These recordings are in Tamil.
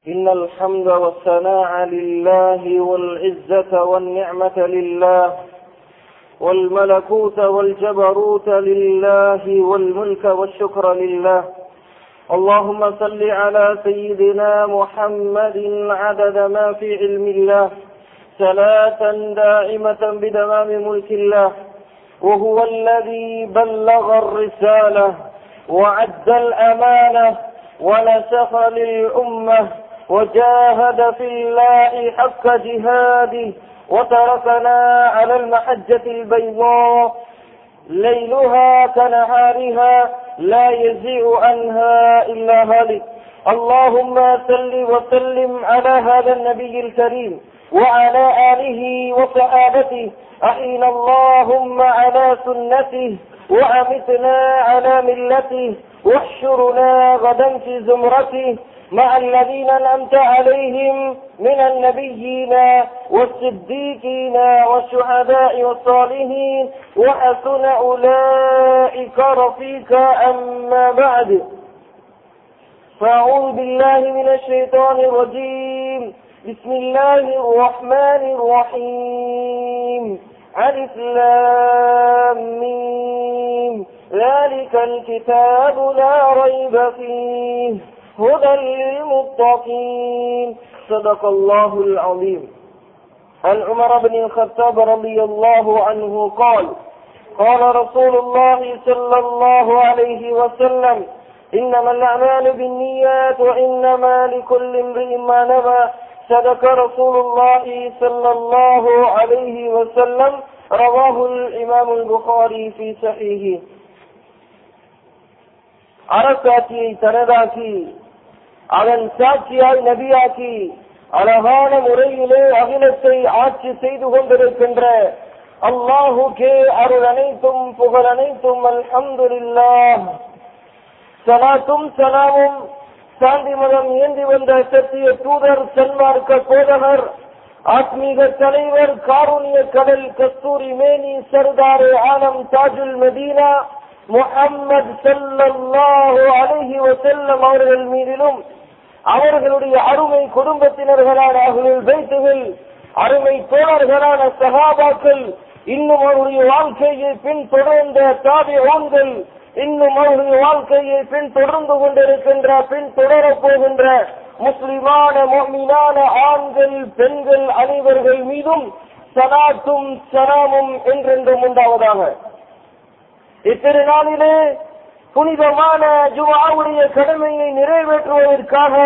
إن الحمد والثناء لله والعزة والنعمة لله والملكوت والجبروت لله والملك والشكر لله اللهم صل على سيدنا محمد عدد ما في علم الله صلاة دائمة بدمام ملك الله وهو الذي بلغ الرسالة وعد الأمانة ونسخ للأمة وجاهد في الله حق جهاده وتركنا على المحجة البيضاء ليلها كنهارها لا يزيع عنها إلا هالك اللهم صل وسلم على هذا النبي الكريم وعلى آله وصحابته أحينا اللهم على سنته وأمتنا على ملته واحشرنا غدا في زمرته مع الذين أنعمت عليهم من النبيين والصديقين والشهداء والصالحين وحسن أولئك رفيقا أما بعد فأعوذ بالله من الشيطان الرجيم بسم الله الرحمن الرحيم ألف لام ميم ذلك الكتاب لا ريب فيه هدى للمتقين صدق الله العظيم عن عمر بن الخطاب رضي الله عنه قال قال رسول الله صلى الله عليه وسلم إنما الأعمال بالنيات وإنما لكل امرئ ما نوى صدق رسول الله صلى الله عليه وسلم رواه الإمام البخاري في صحيحه அரசாட்சியை தனதாக்கி அதன் சாட்சியாய் நபியாக்கி அழகான முறையிலே அகிலத்தை ஆட்சி செய்து கொண்டிருக்கின்ற அல்லாஹுக்கே அருள் அனைத்தும் புகழ் அனைத்தும் அல்ஹம்துல்லா சலாத்தும் சலாமும் சாந்தி மதம் ஏந்தி வந்த சத்திய தூதர் சன்மார்க்க போதகர் ஆத்மீக தலைவர் காரூணிய கடல் கஸ்தூரி மேனி சர்தாரு ஆலம் தாஜுல் மதீனா முகம்மது செல்லல்லாஹு அழகி வசல்லம் அவர்கள் மீதிலும் அவர்களுடைய அருமை குடும்பத்தினர்களான அகலில் வைத்துகள் அருமை தோழர்களான சகாபாக்கள் இன்னும் அவருடைய வாழ்க்கையை பின் தொடர்ந்த தாவி ஓன்கள் இன்னும் அவருடைய வாழ்க்கையை பின் தொடர்ந்து கொண்டிருக்கின்ற பின் தொடரப் போகின்ற முஸ்லிமான மோமினான ஆண்கள் பெண்கள் அனைவர்கள் மீதும் சலாத்தும் சலாமும் என்றென்றும் உண்டாவதாக இத்திருநாளிலே புனிதமான ஜுவாவுடைய கடமையை நிறைவேற்றுவதற்காக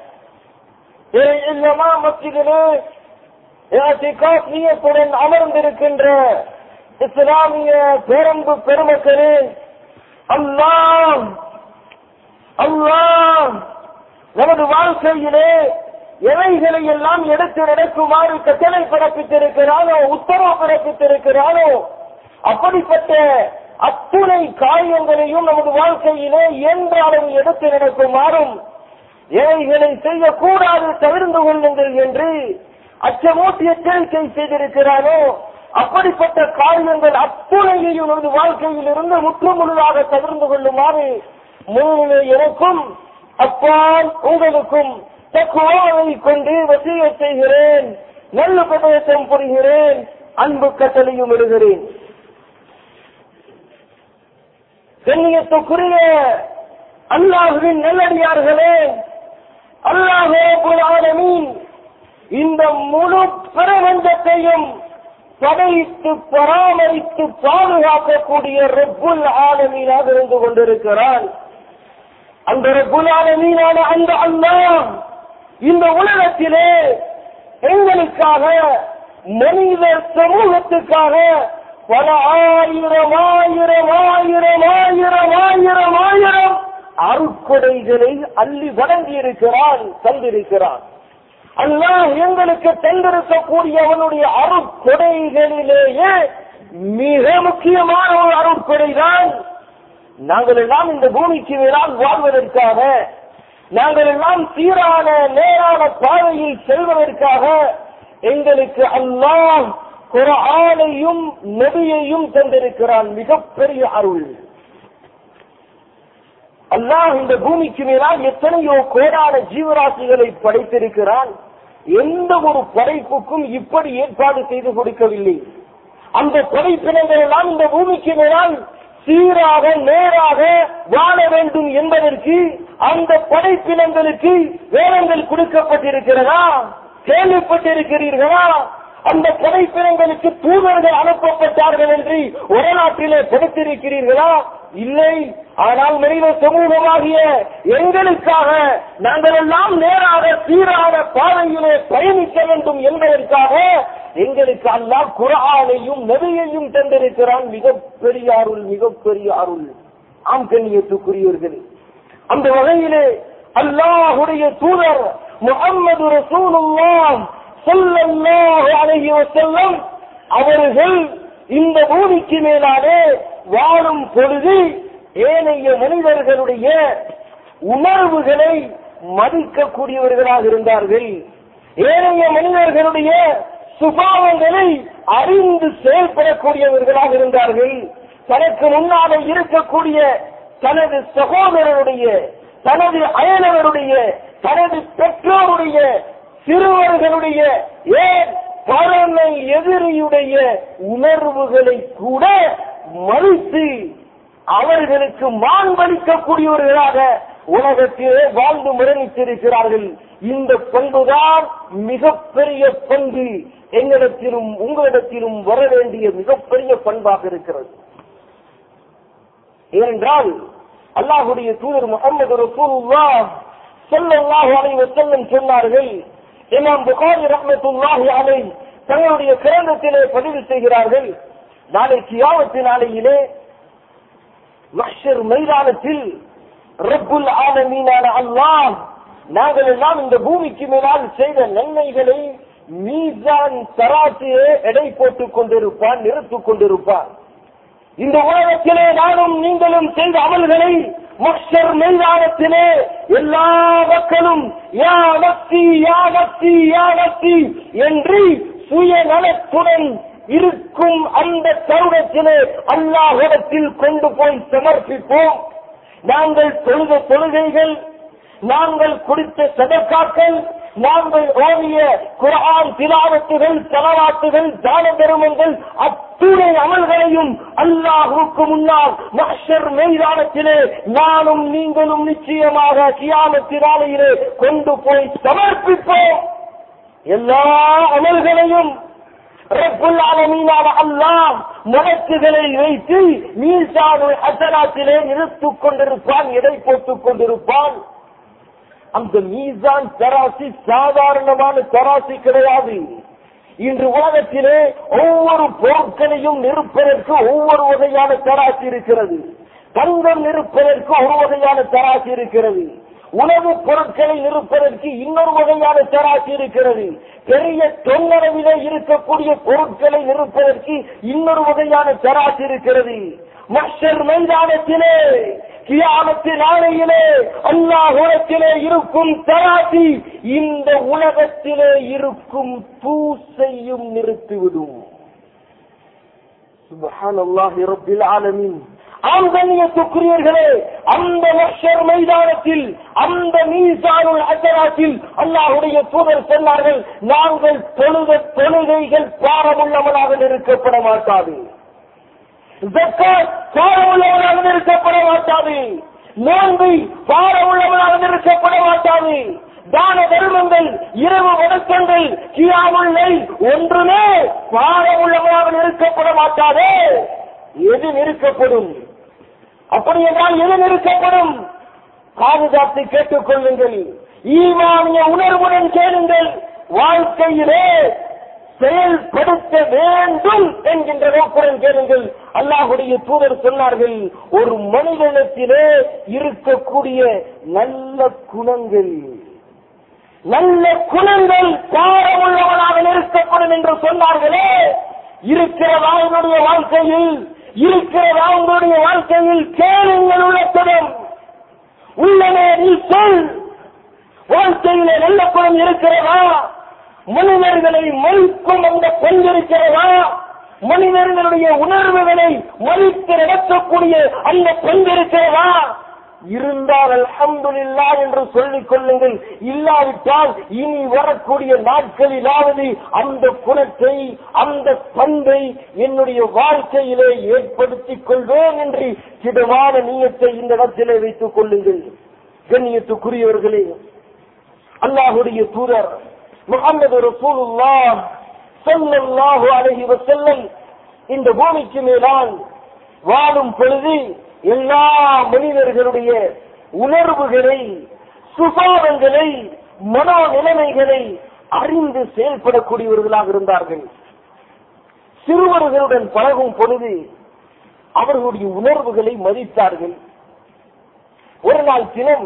இல்லமா மத்தியிலே நீயத்துடன் அமர்ந்திருக்கின்ற இஸ்லாமிய பேரன்பு பெருமக்களே அல்லாஹ் அல்லாஹ் நமது வாழ்க்கையிலே எவைகளை எல்லாம் எடுத்து நடக்குமாறு கட்டளை பிறப்பித்திருக்கிறானோ உத்தரவு பிறப்பித்திருக்கிறானோ அப்படிப்பட்ட அத்துணை காரியங்களையும் நமது வாழ்க்கையிலே என்றாலும் எடுத்து நடக்குமாறும் எவைகளை செய்யக்கூடாது தவிர்ந்து கொள்ளுங்கள் என்று அச்சமூட்டி எச்சரிக்கை செய்திருக்கிறானோ அப்படிப்பட்ட காரியங்கள் அத்துணையையும் நமது வாழ்க்கையில் இருந்து முற்றுமுழுதாக தவிர்ந்து கொள்ளுமாறு முன்னிலை எனக்கும் அப்பால் உங்களுக்கும் தக்குவாவை கொண்டு வசிய செய்கிறேன் நல்ல பிரதேசம் புரிகிறேன் அன்பு கட்டளையும் இடுகிறேன் கண்ணியத்துக்குரிய அல்லாஹுவின் நல்லடியார்களே அல்லாஹேபுலாலமீன் இந்த முழு பிரபஞ்சத்தையும் படைத்து பராமரித்து பாதுகாக்கக்கூடிய ரப்புல் ஆலமீனாக இருந்து கொண்டிருக்கிறான் அந்த ரப்புல் ஆலமீனான அந்த அல்லாஹ் இந்த உலகத்திலே எங்களுக்காக மனித சமூகத்துக்காக பல ஆயிரம் ஆயிரம் ஆயிரம் ஆயிரம் ஆயிரம் ஆயிரம் அருக்கொடைகளை அள்ளி வழங்கி இருக்கிறான் தந்திருக்கிறான் அல்லாஹ் எங்களுக்கு தந்திருக்கக்கூடிய அவனுடைய அருட்கொடைகளிலேயே மிக முக்கியமான ஒரு அருட்கொடைதான் நாங்கள் எல்லாம் இந்த பூமிக்கு மேலால் வாழ்வதற்காக நாங்கள் எல்லாம் சீரான நேரான பாதையில் செல்வதற்காக எங்களுக்கு அல்லாஹ் குரானையும் நபியையும் தந்திருக்கிறான் மிகப்பெரிய அருள் அல்லாஹ் இந்த பூமிக்கு மேலால் எத்தனையோ கோடான ஜீவராசிகளை படைத்திருக்கிறான் எந்த ஒரு படைப்புக்கும் இப்படி ஏற்பாடு செய்து கொடுக்கவில்லை அந்த படைப்பினங்கள் எல்லாம் இந்த பூமிக்கு மேலால் சீராக நேராக வாழ வேண்டும் என்பதற்கு அந்த படைப்பினங்களுக்கு வேதங்கள் கொடுக்கப்பட்டிருக்கிறதா கேள்விப்பட்டிருக்கிறீர்களா அந்த படைப்பினங்களுக்கு தூதர்கள் அனுப்பப்பட்டார்கள் என்று வரலாற்றிலே படித்திருக்கிறீர்களா இல்லை ஆனால் மனித சமூகமாகிய எங்களுக்காக நாங்கள் எல்லாம் நேராக சீரான பாதையிலே பயணிக்க வேண்டும் என்பதற்காக எங்களுக்கு அல்லாஹ் குரானையும் நபியையும் தந்திருக்கிறான் மிகப்பெரிய அருள் மிகப்பெரிய அருள் ஆம் கண்ணியத்துக்குரியவர்களே அந்த வகையிலே அல்லாஹுடைய தூதர் முகம்மது ரசூலுல்லாஹ் ஸல்லல்லாஹு அலைஹி வஸல்லம் அவர்கள் இந்த பூமிக்கு மேலாலே வாழும் பொழுது ஏனைய மனிதர்களுடைய உணர்வுகளை மதிக்கக்கூடியவர்களாக இருந்தார்கள் ஏனைய மனிதர்களுடைய சுபாவங்களை அறிந்து செயல்படக்கூடியவர்களாக இருந்தார்கள் தனக்கு முன்னாலே இருக்கக்கூடிய தனது சகோதரருடைய தனது அயலவருடைய தனது பெற்றோருடைய சிறுவர்களுடைய ஏன் பரமை எதிரியுடைய உணர்வுகளை கூட மறுத்து அவர்களுக்கு மாண்பளிக்கக்கூடியவர்களாக உலகத்திலே வாழ்ந்து மரணித்திருக்கிறார்கள் இந்த பண்புதான் மிகப்பெரிய பண்பு எங்களிடத்திலும் உங்களிடத்திலும் வர வேண்டிய மிகப்பெரிய பண்பாக இருக்கிறது ஏனென்றால் அல்லாஹுடைய தூதர் முகமது ரசூலுல்லாஹ் ஸல்லல்லாஹு அலைஹி வஸல்லம் சொன்னார்கள் இமாம் புகாரி ரஹ்மத்துல்லாஹி அலைஹி தங்களுடைய கிரந்தத்திலே பதிவு செய்கிறார்கள் நாளை கியாமத்து நாளையிலே மஹ்ஷர் மைதானத்தில் ரப்புல் ஆலமீனான அல்லாஹ் நாங்கள் எல்லாம் இந்த பூமிக்கு மேலால் செய்த நன்மைகளை மீசான் தராசியே எடை போட்டுக் கொண்டிருப்பான் நிறுத்திக் கொண்டிருப்பான் இந்த உலகத்திலே நானும் நீங்களும் செய்த அமல்களை மக்ஷர் மைதானத்திலே எல்லா மக்களும் யா வக்தி யா வக்தி யா வக்தி என்று சுயநலத்துடன் இருக்கும் அந்த தருணத்திலே அல்லாஹிடத்தில் கொண்டு போய் சமர்ப்பிப்போம் நாங்கள் தொழுத தொழுகைகள் நாங்கள் கொடுத்த சதக்காக்கள் நாங்கள் ஓவிய குரான் திலாவத்துகள் தலவாத்துகள் தான தருமங்கள் அத்துணை அமல்களையும் அல்லாஹுக்கு முன்னால் மஹர் மைதானத்திலே நானும் நீங்களும் நிச்சயமாக கியாமத்தினாலையிலே கொண்டு போய் சமர்ப்பிப்போம் எல்லா அமல்களையும் ரப்புல் ஆலமீனான அல்லாஹ் மலக்குகளை வைத்து மீசானு அசனாத்திலே நிறுத்திக் கொண்டிருப்பான் எடை போட்டுக் கொண்டிருப்பான் அந்த மீசான் தராசி சாதாரணமான தராசி கிடையாது இன்று உலகத்திலே ஒவ்வொரு பொருட்களையும் நிற்பதற்கு ஒவ்வொரு வகையான தராசி இருக்கிறது தங்கம் நிற்பதற்கு ஒரு வகையான தராசி இருக்கிறது உணவுப் பொருட்களை நிற்பதற்கு இன்னொரு வகையான தராசி இருக்கிறது பெரிய தொன்னரவிலே இருக்கக்கூடிய பொருட்களை நிற்பதற்கு இன்னொரு வகையான தராசி இருக்கிறது மஷர் மைதானத்திலே கியாமத்து நாளையிலே அல்லாஹுலத்திலே இருக்கும் தராசி இந்த உலகத்திலே இருக்கும் தூசையும் நிறுத்திவிடும் சுபஹானல்லாஹி ரப்பில் ஆலமீன் ஆம் கண்ணியத்துக்குரியர்களே அந்த மஷர் மைதானத்தில் அந்த மீசானுல் அசராத்தில் அல்லாஹுடைய தூதர் சொன்னார்கள் நாங்கள் தொழுத தொழுகைகள் பாரமுள்ளவனாக நிறுக்கப்பட மாட்டாது ஜக்காத் பாரமுள்ளவனாக நிறுக்கப்பட மாட்டாது நோன்பை பாரமுள்ளவனாக நிறுக்கப்பட மாட்டாது தான தர்மங்கள் இரவு வணக்கங்கள் கியாமுல்லை ஒன்றுமே பாரமுள்ளவனாக நிறுக்கப்பட மாட்டாதே எது நிறுக்கப்படும் அப்படி என்றால் எது நிறுக்கப்படும் பாதுகாத்து கேட்டுக் கொள்ளுங்கள் ஈமானிய உணர்வுடன் கேளுங்கள் வாழ்க்கையிலே செயல்படுத்த வேண்டும் என்கின்ற நோக்குடன் கேளுங்கள் அல்லாஹுடைய தூதர் சொன்னார்கள் ஒரு மனிதனத்திலே இருக்கக்கூடிய நல்ல குணங்கள் நல்ல குணங்கள் பாரமுள்ளவனாக நிறுத்தப்படும் என்று சொன்னார்களே இருக்கிறதா என்னுடைய வாழ்க்கையில் இருக்கிறதா உங்களுடைய வாழ்க்கையில் கேளுங்கள் உள்ளத்துடன் உள்ளனே நீ சொல் வாழ்க்கையிலே நல்ல குணம் இருக்கிறதா மனிதர்களை மதிக்கும் அந்த பெண் இருக்கிறதா மனிதர்களுடைய உணர்வுகளை மதித்து நடத்தக்கூடிய அந்த பெண் இருக்கிறதா இருந்தால் அல்ஹம்துலில்லா என்று சொல்லிக் கொள்ளுங்கள் இல்லாவிட்டால் இனி வரக்கூடிய நாட்களிலாவது அந்த குணத்தை அந்த பண்பை என்னுடைய வாழ்க்கையிலே ஏற்படுத்திக் கொள்வேன் என்று திடமான நீயத்தை இந்த இடத்திலே வைத்துக் கொள்ளுங்கள் கண்ணியத்துக்குரியவர்களே அல்லாஹுடைய தூதர் முகமது ரசூலுல்லாஹ் ஸல்லல்லாஹு அலைஹி வஸல்லம் இந்த பூமிக்கு மேலால் வாழும் பொழுது எல்லா மனிதர்களுடைய உணர்வுகளை சுபாவங்களை மனோ நிலைமைகளை அறிந்து செயல்படக்கூடியவர்களாக இருந்தார்கள் சிறுவர்களுடன் பழகும் பொழுது அவர்களுடைய உணர்வுகளை மதித்தார்கள் ஒரு நாள் தினம்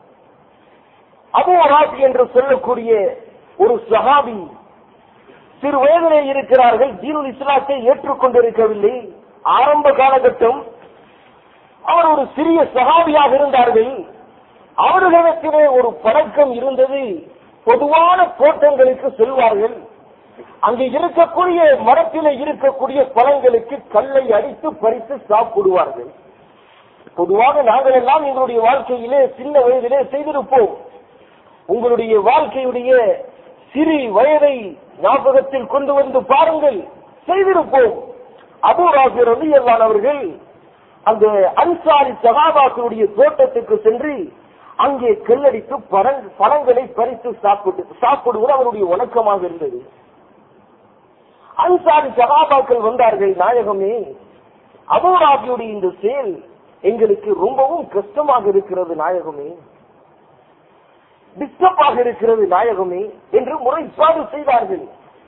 அபுராசி என்று சொல்லக்கூடிய ஒரு சஹாபி சிறு வயதிலே இருக்கிறார்கள் தீனுல் இஸ்லாத்தை ஏற்றுக்கொண்டிருக்கவில்லை ஆரம்ப காலகட்டம் அவர் ஒரு சிறிய சகாபியாக இருந்தார்கள் அவர்களிடத்திலே ஒரு பழக்கம் இருந்தது பொதுவான தோட்டங்களுக்கு செல்வார்கள் அங்கு இருக்கக்கூடிய மரத்திலே இருக்கக்கூடிய பழங்களுக்கு கல்லை அடித்து பறித்து சாப்பிடுவார்கள் பொதுவாக நாங்கள் எல்லாம் எங்களுடைய வாழ்க்கையிலே சின்ன வயதிலே செய்திருப்போம் உங்களுடைய வாழ்க்கையுடைய சிறு வயதை ஞாபகத்தில் கொண்டு வந்து பாருங்கள் செய்திருப்போம் அபூராசி ரலியல்லான் அவர்கள் அந்த அன்சாரி சகாபாக்களுடைய தோட்டத்துக்கு சென்று அங்கே கல்லடித்து பழங் பழங்களை பறித்து சாப்பிட்டு சாப்பிடுவது அவருடைய வழக்கமாக இருந்தது அன்சாரி சகாபாக்கள் வந்தார்கள் நாயகமே அபூராபியுடைய இந்த செயல் எங்களுக்கு ரொம்பவும் கஷ்டமாக இருக்கிறது நாயகமே டிஸ்டர்பாக இருக்கிறது நாயகமே என்று முறைப்பாடு செய்தார்கள்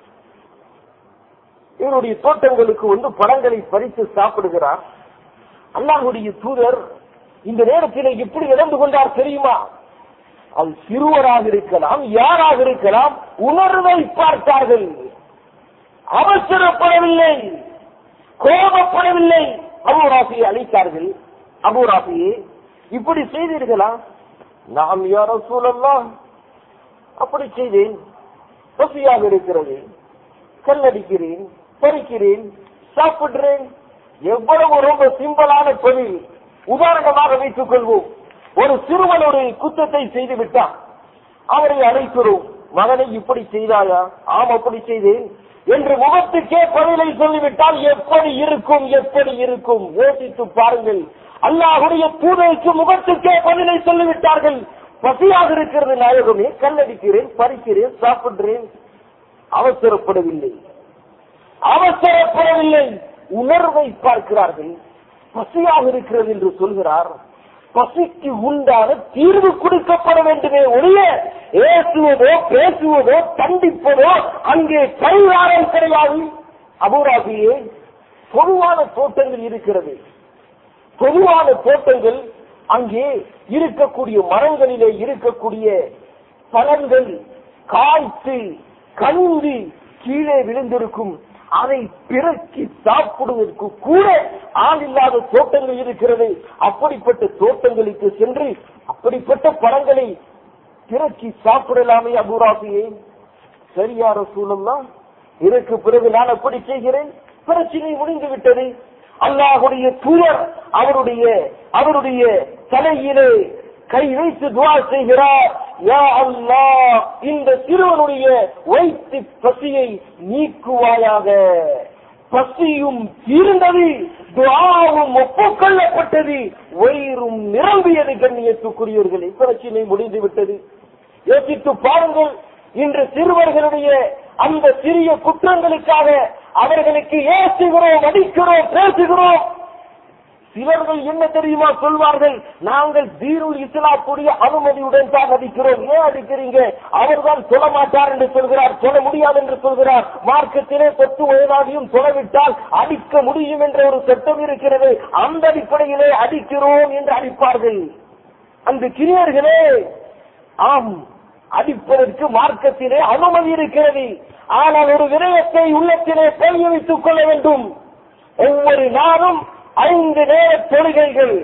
இவருடைய தோட்டங்களுக்கு வந்து பழங்களை பறித்து சாப்பிடுகிறார் அல்லாஹுடைய தூதர் இந்த நேரத்தில் எப்படி நடந்து கொண்டார் தெரியுமா அது சிறுவராக இருக்கலாம் யாராக இருக்கலாம் உணர்வை பார்த்தார்கள் அவசரப்படவில்லை கோபப்படவில்லை அபுராசியை அழைத்தார்கள் அபுராசியே இப்படி செய்தீர்களா நாம் யாரோ சூழல்லாம் அப்படி செய்தேன் பசியாக இருக்கிறது கல்லடிக்கிறேன் பறிக்கிறேன் சாப்பிடுறேன் எவ்வளவு ரொம்ப சிம்பிளான தொழில் உதாரணமாக வைத்துக் கொள்வோம் ஒரு சிறுவன் ஒரு குத்தத்தை செய்து விட்டான் அவரை அழைக்கிறோம் மகனை இப்படி செய்தாயா ஆம் அப்படி செய்தேன் என்று முகத்துக்கே பதிலை சொல்லிவிட்டால் எப்படி இருக்கும் எப்படி இருக்கும் யோசித்து பாருங்கள் அல்லாஹுடைய தூதருக்கு முகத்துக்கே பதிலை சொல்லிவிட்டார்கள் பசியாக இருக்கிறது நாயகமே கல்லடிக்கிறேன் பறிக்கிறேன் சாப்பிடுறேன் அவசரப்படவில்லை அவசரப்படவில்லை உணர்வை பார்க்கிறார்கள் பசியாக இருக்கிறது என்று சொல்கிறார் பசிக்கு உண்டான தீர்வு கொடுக்கப்பட வேண்டுமே ஒழிய ஏசுவதோ பேசுவதோ தண்டிப்பதோ அங்கே பரிகாரம் கிடையாது அபூராபியே பொதுவான தோட்டங்கள் இருக்கிறது பொதுவான தோட்டங்கள் அங்கே இருக்கக்கூடிய மரங்களிலே இருக்கக்கூடிய பழங்கள் காய்த்து கந்து கீழே விழுந்திருக்கும் அதை பிறக்கி சாப்பிடுவதற்கு கூட ஆள் இல்லாத தோட்டங்கள் இருக்கிறது அப்படிப்பட்ட தோட்டங்களுக்கு சென்று அப்படிப்பட்ட பழங்களை பிறக்கி சாப்பிடலாமே அபூராபியே சரியான சூழல்லாம் இதற்கு பிறகு நான் அப்படி செய்கிறேன் பிரச்சனை முடிந்து விட்டது அல்லாஹுடைய தூயர் அவருடைய அவருடைய தலையிலே கை வைத்து துவா செய்கிறார் யா அல்லாஹ் இந்த சிறுவனுடைய வயிற்று பசியை நீக்குவாயாக பசியும் தீர்ந்தது துவாவும் ஒப்புக்கொள்ளப்பட்டது வயிறும் நிரம்பியது கண்ணியத்துக்குரியவர்களே பிரச்சனை முடிந்து விட்டது யோசித்து பாருங்கள் இன்று சிறுவர்களுடைய அந்த சிறிய குற்றங்களுக்காக அவர்களுக்கு ஏசுகிறோம் அடிக்கிறோம் பேசுகிறோம் சிலர்கள் என்ன தெரியுமா சொல்வார்கள் நாங்கள் தீருள் இஸ்லாத்துடைய அனுமதியுடன் தான் அடிக்கிறோம் ஏன் அடிக்கிறீங்க அவர்தான் சொல்ல மாட்டார் என்று சொல்கிறார் சொல்ல முடியாது என்று சொல்கிறார் மார்க்கத்திலே பத்து வயதாகியும் சொல்லவிட்டால் அடிக்க முடியும் என்ற ஒரு சட்டம் இருக்கிறது அந்த அடிப்படையிலே அடிக்கிறோம் என்று அடிப்பார்கள் அந்த கிரியர்களே ஆம் அடிப்பதற்கு மார்க்கத்திலே அனுமதி இருக்கிறது ஆனால் ஒரு விடயத்தை உள்ளத்திலே பதிய வைத்துக் கொள்ள வேண்டும் ஒவ்வொரு நாளும் ஐந்து நேர தொழுகைகள்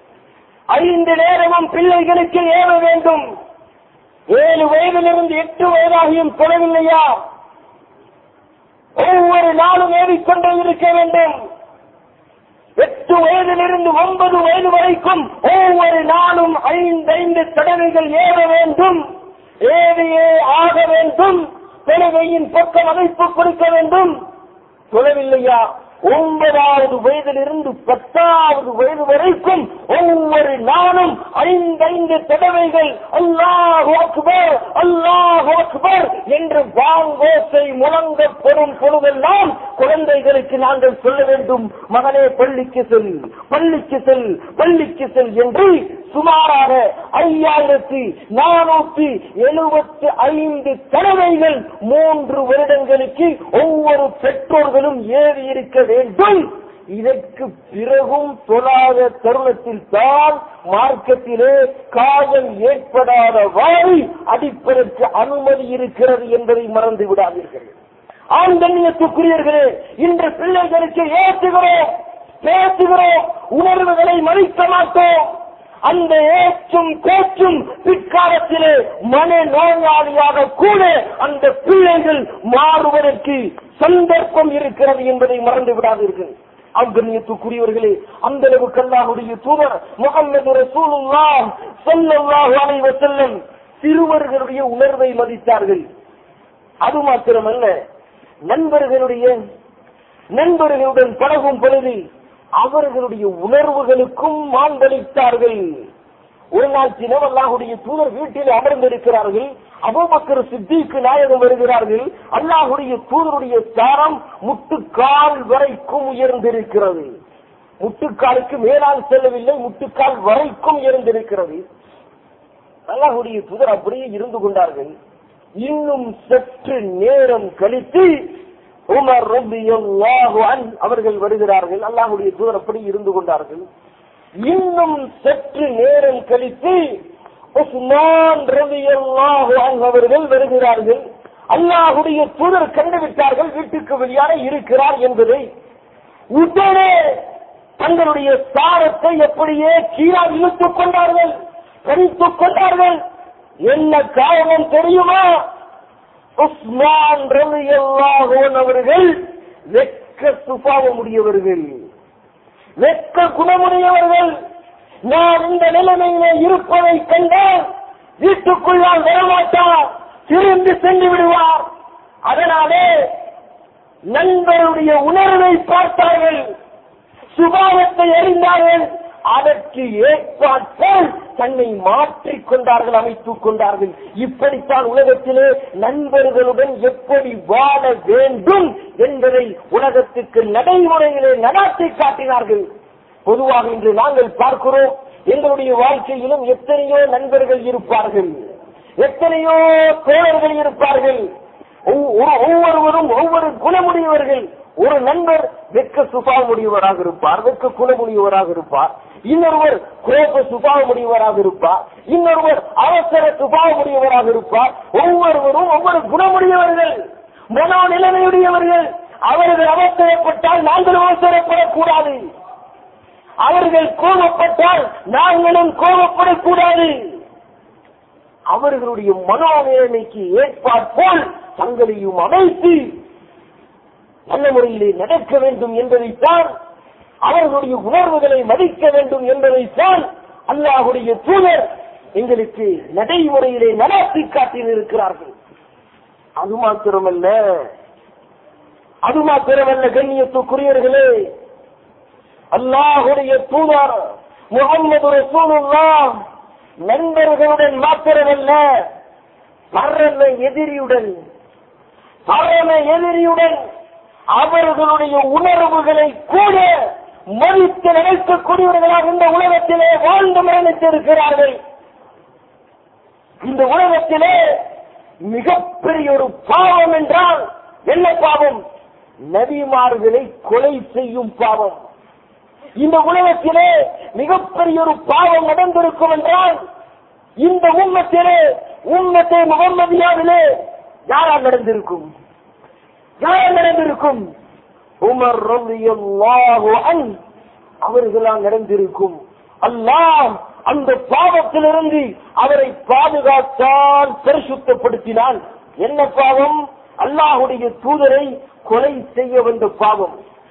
ஐந்து நேரமும் பிள்ளைகளுக்கு ஏற வேண்டும் ஏழு வயதிலிருந்து எட்டு வயதாகியும் தொழவில்லையா ஒவ்வொரு நாளும் ஏறிக்கொண்டே இருக்க வேண்டும் எட்டு எட்டு வயதிலிருந்து ஒன்பது வயது வரைக்கும் ஒவ்வொரு நாளும் ஐந்து ஐந்து தடவைகள் ஏற வேண்டும் ஏறியே ஆக வேண்டும் தொழுகையின் பக்கம் அமைப்பு கொடுக்க வேண்டும் தொழவில்லையா ஒன்பதாவது வயதிலிருந்து பத்தாவது வயது வரைக்கும் ஒவ்வொரு நாளும் ஐந்தைந்து தடவைகள் அல்லாஹ் அக்பர் அல்லாஹ் அக்பர் என்று வாங்கோசை முழங்கப்படும் பொழுதெல்லாம் குழந்தைகளுக்கு நாங்கள் சொல்ல வேண்டும் மகனே பள்ளிக்கு செல் பள்ளிக்கு செல் பள்ளிக்கு செல் என்று சுமாராக ஐயாயிரத்தி நானூத்தி எழுபத்தி ஐந்து தடவைகள் மூன்று வருடங்களுக்கு ஒவ்வொரு பெற்றோர்களும் ஏறி இருக்க வேண்டும் இதற்கு பிறகும் தொழாத தருணத்தில் தான் மார்க்கத்திலே காயம் ஏற்படாதவாறு அடிப்பதற்கு அனுமதி இருக்கிறது என்பதை மறந்து விடாதீர்கள் ஆண்கண்ணியத்துக்குரியர்களே இன்று பிள்ளைகளுக்கு ஏற்றுகிறோம் பேசுகிறோம் உணர்வுகளை மதிக்க மாட்டோம் அந்த ஏற்றும் பேச்சும் பிற்காலத்திலே மன நோயாளியாக கூட அந்த பிள்ளைகள் மாறுவதற்கு சந்தர்ப்பம் இருக்கிறது என்பதை மறந்து விடாதீர்கள் அங்கண்ணியத்துக்குரியவர்களே அந்த அளவுக்கு அல்லாஹுடைய தூதர் முகமது ரசூலுல்லாஹ் ஸல்லல்லாஹு அலைஹி வஸல்லம் சிறுவர்களுடைய உணர்வை மதித்தார்கள் அது மாத்திரமல்ல நண்பர்களுடைய நண்பர்களுடன் பழகும் பொழுது அவர்களுடைய உணர்வுகளுக்கும் மாண்பளித்தார்கள் ஒரு நாள் தினம் அல்லாஹுடைய தூதர் வீட்டில் அமர்ந்திருக்கிறார்கள் அபூபக்கர் சித்திக்கு நாயகம் வருகிறார்கள் அல்லாஹுடைய தூதருடைய சாரம் முட்டுக்கால் வரைக்கும் உயர்ந்திருக்கிறது முட்டுக்காலுக்கு மேலால் செல்லவில்லை முட்டுக்கால் வரைக்கும் உயர்ந்திருக்கிறது அல்லாஹுடைய தூதர் அப்படியே இருந்து கொண்டார்கள் இன்னும் சற்று நேரம் கழித்து உமர் ரபியல்லாஹு அன் அவர்கள் வருகிறார்கள் அல்லாஹுடைய தூதர் அப்படி இருந்து கொண்டார்கள் இன்னும் சற்று நேரம் கழித்து உஸ்மான் ரபியல்லாஹு அன் அவர்கள் வருகிறார்கள் அல்லாஹுடைய தூதர் கண்டுவிட்டார்கள் வீட்டுக்கு வெளியான இருக்கிறார் என்பதை உடனே தங்களுடைய சாரத்தை எப்படியே கீழா இழுத்துக் கொண்டார்கள் கணித்துக் கொண்டார்கள் என்ன காரணம் தெரியுமா உஸ்மான் ரலியல்லாஹு அவர்கள் வெக்க சுபாவம் உடையவர்கள் வெக்க குணமுடையவர்கள் நான் இந்த நிலைமையிலே இருப்பதை கண்டால் வீட்டுக்குள்ளால் வரமாட்டார் திரும்பி சென்று விடுவார் அதனாலே நண்பருடைய உணர்வை பார்த்தார்கள் சுபாவத்தை அறிந்தார்கள் அதற்கு ஏற்பாற்போல் தன்னை மாற்றிக் கொண்டார்கள் அமைத்துக் கொண்டார்கள் இப்படித்தான் உலகத்திலே நண்பர்களுடன் எப்படி வாழ வேண்டும் என்பதை உலகத்துக்கு நடைமுறையிலே நடாத்தி காட்டினார்கள் பொதுவாக இன்று நாங்கள் பார்க்கிறோம் எங்களுடைய வாழ்க்கையிலும் எத்தனையோ நண்பர்கள் இருப்பார்கள் எத்தனையோ தோழர்கள் இருப்பார்கள் ஒவ்வொரு- ஒவ்வொருவரும் ஒவ்வொரு குணமுடையவர்கள் ஒரு நண்பர் வெக்க சுபாவமுடையவராக இருப்பார் வெக்க குணமுடையவராக இருப்பார் இன்னொருவர் கோப சுபாவமுடையவராக இருப்பார் இன்னொருவர் அவசர சுபாவமுடையவராக இருப்பார் ஒவ்வொருவரும் ஒவ்வொரு குணமுடையவர்கள் மனோ நிலைமையுடையவர்கள் அவர்கள் அவசரப்பட்டால் நாங்கள் அவசரப்படக்கூடாது அவர்கள் கோபப்பட்டால் நாங்களும் கோபப்படக்கூடாது அவர்களுடைய மனோநிலைமைக்கு ஏற்பாற்போல் தங்களையும் அமைத்து நல்ல முறையிலே நடக்க வேண்டும் என்பதைத்தான் அவர்களுடைய உணர்வுகளை மதிக்க வேண்டும் என்பதைத்தான் அல்லாஹுடைய தூதர் எங்களுக்கு நடைமுறையிலே நடாத்தி காட்டியிருக்கிறார்கள் அது மாத்திரமல்ல அது மாத்திரமல்ல கண்ணியத்துக்குரியவர்களே அல்லாஹுடைய தூதர் முகம்மது ரசூலுல்லாஹ் நண்பர்களுடன் மாத்திரமல்ல பரம எதிரியுடன் பரம எதிரியுடன் அவர்களுடைய உணர்வுகளை கூட மதித்து நினைக்கக்கூடியவர்களாக இந்த உலகத்திலே வாழ்ந்து மரணித்திருக்கிறார்கள் இந்த உலகத்திலே மிகப்பெரிய ஒரு பாவம் என்றால் என்ன பாவம் நபிமார்களை கொலை செய்யும் பாவம் இந்த உலகத்திலே மிகப்பெரிய ஒரு பாவம் நடந்திருக்கும் என்றால் இந்த உம்மத்திலே உம்மத்தை முகம்மதியாவிலே யாரால் நடந்திருக்கும் யாரால் நடந்திருக்கும் உமர் ரலியல்லாஹு அன் அவர்களால் நடந்திருக்கும் அல்லாஹ் அந்த பாவத்திலிருந்து அவரை பாதுகாத்தால் பரிசுத்தப்படுத்தினான் என்ன பாவம் அல்லாஹுடைய தூதரை கொலை செய்ய வந்த பாவம்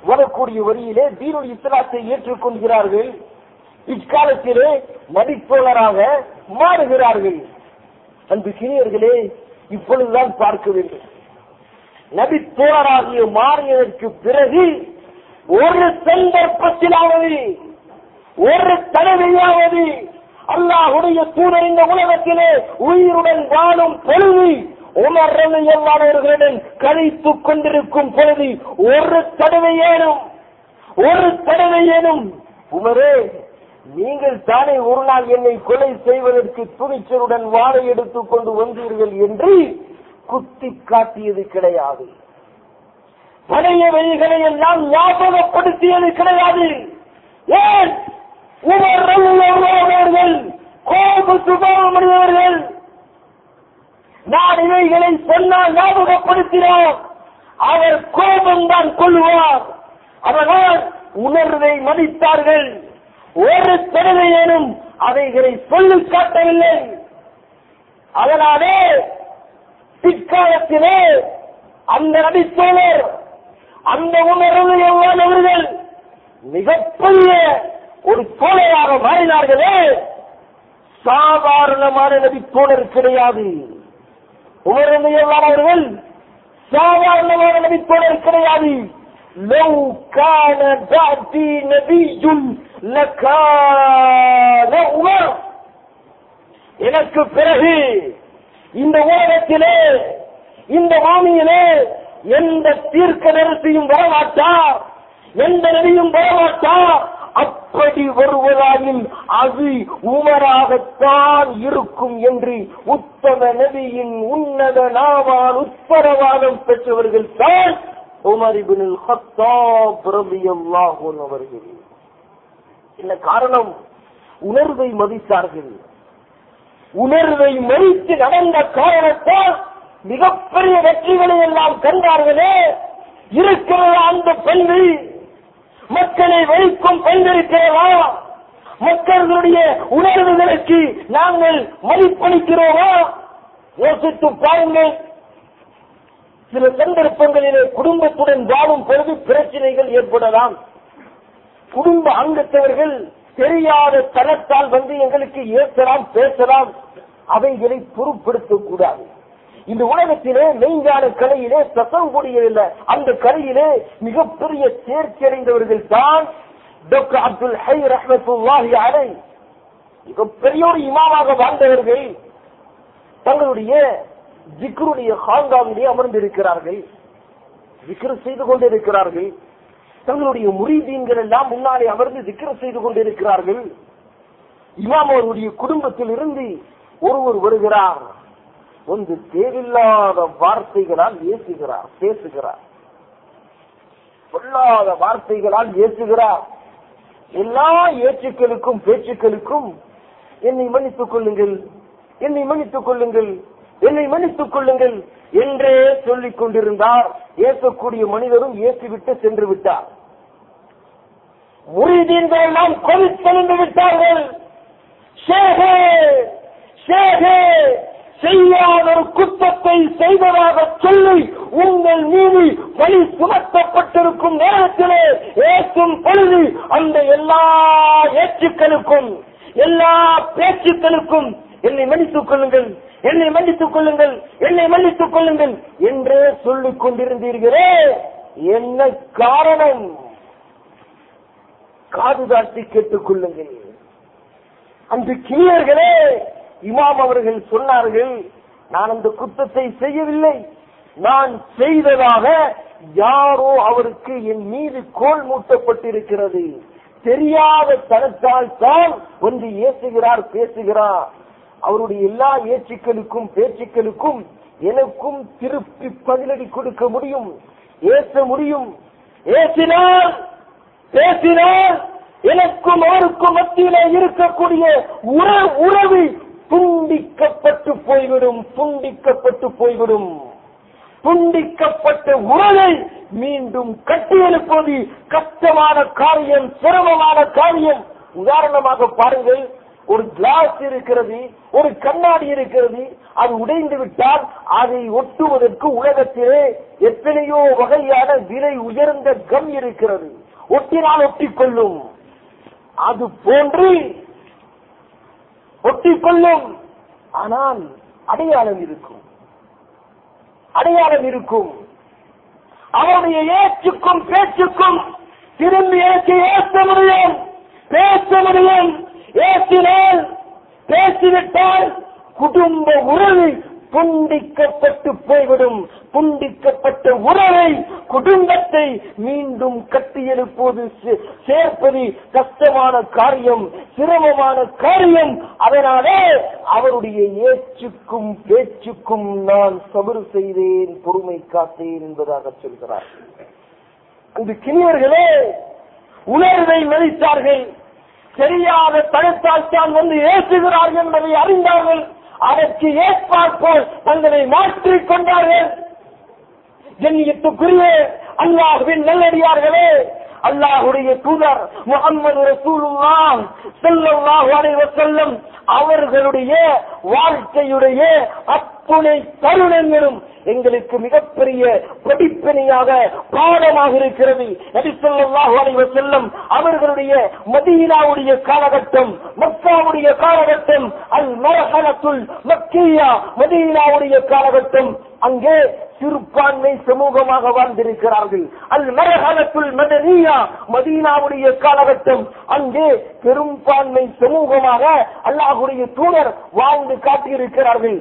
வரக்கூடிய வரியிலே தீனுல் இஸ்லாத்தை ஏற்றுக்கொள்கிறார்கள் இக்காலத்திலே மதித்தோழராக மாறுகிறார்கள் அன்பு சிறியர்களே இப்பொழுதுதான் பார்க்க வேண்டும் நபி தோழராகிய மாறியதற்கு பிறகு ஒரு சந்தர்ப்பத்திலாவது ஒரு தடவையாவது அல்லாஹுடைய தூதர் இந்த உலகத்திலே உயிருடன் வாழும் பொழுது உமர் ரலியல்லானவர்களுடன் கழித்துக் கொண்டிருக்கும் பொழுது ஒரு தடவையேனும் ஒரு தடவையேனும் உமரே நீங்கள் தானே ஒரு நாள் என்னை கொலை செய்வதற்கு துணிச்சலுடன் வாழை எடுத்துக் கொண்டு வந்தீர்கள் என்று குத்தி காட்டியது கிடையாது பழைய வழிகளை எல்லாம் ஞாபகப்படுத்தியது கிடையாது ஏன் உமர் ரலியல்லானவர்கள் கோப சுபாவமுடையவர்கள் நான் இவைகளை சொன்னால் ஞாபகப்படுத்தினோம் அவர் கோபம் தான் கொள்வார் அதனால் உணர்வை மதித்தார்கள் ஒரு தடவையேனும் அவைகளை சொல்லி காட்டவில்லை அதனாலே பிற்காலத்திலே அந்த நடித்தோழர் அந்த உணர்வு எவ்வாறவர்கள் மிகப்பெரிய ஒரு தோழையாக மாறினார்களே சாதாரணமான நபித்தோழர் கிடையாது உமரமையவர்கள் சாதாரணமான நபித்தோழர் கிடையாது لو كان بعدي نبي لكان عمر எனக்கு பிறகு இந்த உலகத்திலே இந்த பூமியிலே எந்த தீர்க்க நெருசியும் வரமாட்டார் எந்த நபியும் வரமாட்டார் அப்படி வருவதாயின் அது உமராகத்தான் இருக்கும் என்று உத்தம நபியின் உன்னத நாவால் உத்தரவாதம் பெற்றவர்கள் தான் உமர் இப்னுல் ஹத்தாப் ரலியல்லாஹு அவர்கள் என்ன காரணம் உணர்வை மதித்தார்கள் உணர்வை மதித்து நடந்த காரணத்தால் மிகப்பெரிய வெற்றிகளை எல்லாம் கண்டார்களே இருக்கிற அந்த பெண்கள் மக்களை வைக்கும் பெண் இருக்கிறதா மக்களுடைய உணர்வுகளுக்கு நாங்கள் மதிப்பளிக்கிறோமா யோசித்து பாருங்கள் சில சந்தர்ப்பங்களிலே குடும்பத்துடன் வாழும் பொழுது பிரச்சனைகள் ஏற்படலாம் குடும்ப அங்கத்தவர்கள் தெரியாத தனத்தால் வந்து எங்களுக்கு ஏற்கலாம் பேசலாம் அவைகளை பொருட்படுத்தக் கூடாது இந்த உலகத்திலே மெய்ஞான கலையிலே தசவக்கூடிய அந்த கலையிலே மிகப்பெரிய தேர்ச்சி அடைந்தவர்கள் தான் டாக்டர் அப்துல் ஹை ரஹமத்துல்லாஹி அலை மிகப்பெரிய ஒரு இமாமாக வாழ்ந்தவர்கள் தங்களுடைய ஜிக்ருடைய ஹாங்காவிலே அமர்ந்திருக்கிறார்கள் ஜிக்ரு செய்து கொண்டிருக்கிறார்கள் தங்களுடைய முறிதீன்கள் எல்லாம் முன்னாலே அமர்ந்து ஜிக்ரு செய்து கொண்டிருக்கிறார்கள் இமாம் அவருடைய குடும்பத்தில் இருந்து ஒருவர் வருகிறார் வந்து தேவையில்லாத வார்த்தைகளால் ஏசுகிறார் பேசுகிறார் சொல்லாத வார்த்தைகளால் ஏசுகிறார் எல்லா ஏச்சுக்களுக்கும் பேச்சுக்களுக்கும் என்னை மன்னித்துக் கொள்ளுங்கள் என்னை மன்னித்துக் கொள்ளுங்கள் என்னை மன்னித்துக் கொள்ளுங்கள் என்றே சொல்லிக் கொண்டிருந்தார் ஏற்கக்கூடிய மனிதரும் ஏசிவிட்டு சென்று விட்டார் முறிதீன்கள் எல்லாம் கொதித்தெழுந்து விட்டார்கள் ஷேகே ஷேகே செய்யாத ஒரு குற்றத்தை செய்ததாக சொல்லி உங்கள் மீது வழி சுமத்தப்பட்டிருக்கும் நேரத்திலே ஏற்றும் பொழுது அந்த எல்லா ஏற்றுக்களுக்கும் எல்லா பேச்சுக்களுக்கும் என்னை மன்னித்துக் கொள்ளுங்கள் என்னை மன்னித்துக் கொள்ளுங்கள் என்னை மன்னித்துக் கொள்ளுங்கள் என்றே சொல்லிக் கொண்டிருந்தீர்களே என்ன காரணம் காதுதாட்டி கேட்டுக் கொள்ளுங்கள் அந்த கிளியர்களே இமாம் அவர்கள் சொன்னார்கள் நான் அந்த குற்றத்தை செய்யவில்லை நான் செய்ததாக யாரோ அவருக்கு என் மீது கோல் மூட்டப்பட்டிருக்கிறது தெரியாத தனத்தால் தான் ஒன்று ஏசுகிறார் பேசுகிறார் அவருடைய எல்லா ஏச்சுக்களுக்கும் பேச்சுக்களுக்கும் எனக்கும் திருப்பி பதிலடி கொடுக்க முடியும் ஏச முடியும் ஏசினால் பேசினால் எனக்கும் அவருக்கும் மத்தியிலே இருக்கக்கூடிய உற- உறவு துண்டிக்கப்பட்டு போய்விடும் துண்டிக்கப்பட்டு போய்விடும் துண்டிக்கப்பட்ட உறவை மீண்டும் கட்டியெழுப்பது கஷ்டமான காரியம் சிரமமான காரியம் உதாரணமாக பாருங்கள் ஒரு கிளாஸ் இருக்கிறது ஒரு கண்ணாடி இருக்கிறது அது உடைந்து விட்டால் அதை ஒட்டுவதற்கு உலகத்திலே எத்தனையோ வகையான விலை உயர்ந்த கம் இருக்கிறது ஒட்டினால் ஒட்டிக்கொள்ளும் அது போன்று ஒட்டிக்கொள்ளும் ஆனால் அடையாளம் இருக்கும் அடையாளம் இருக்கும் அவருடைய ஏச்சுக்கும் பேச்சுக்கும் திரும்பி எனக்கு ஏற்ற முடியும் பேச முடியும் ஏற்றினால் பேசிவிட்டால் குடும்ப உறவு துண்டிக்கப்பட்டு போய்விடும் துண்டிக்கப்பட்ட உறவை குடும்பத்தை மீண்டும் கட்டியெழுப்பது சே- சேர்ப்பது கஷ்டமான காரியம் சிரமமான காரியம் அதனாலே அவருடைய ஏச்சுக்கும் பேச்சுக்கும் நான் சபறு செய்தேன் பொறுமை காத்தேன் என்பதாக சொல்கிறார் அந்த கிணியர்களே உணர்வை மதித்தார்கள் தெரியாத தடுத்தால் தான் வந்து ஏசுகிறார்கள் என்பதை அறிந்தார்கள் அதற்கு ஏற்பாற்போல் தங்களை மாற்றிக் கொண்டார்கள் கண்ணியத்துக்குரிய அல்லாஹுவின் நல்லடியார்களே அல்லாஹுடைய தூதர் முகமது ரசூலுல்லாஹ் ஸல்லல்லாஹு அலைஹி வஸல்லம் அவர்களுடைய வாழ்க்கையுடைய அத்துணை தருணங்களும் எங்களுக்கு மிகப்பெரிய படிப்பினையாக பாடமாக இருக்கிறது நபி ஸல்லல்லாஹு அலைஹி வஸல்லம் அவர்களுடைய மதீனாவுடைய காலகட்டம் மக்காவுடைய காலகட்டம் அல் மரஹலத்துல் மக்கியா மதீனாவுடைய காலகட்டம் அங்கே சிறுபான்மை சமூகமாக வாழ்ந்திருக்கிறார்கள் அல் மரஹலத்துல் மதனியா மதீனாவுடைய காலகட்டம் அங்கே பெரும்பான்மை சமூகமாக அல்லாஹுடைய தூதர் வாழ்ந்து காட்டியிருக்கிறார்கள்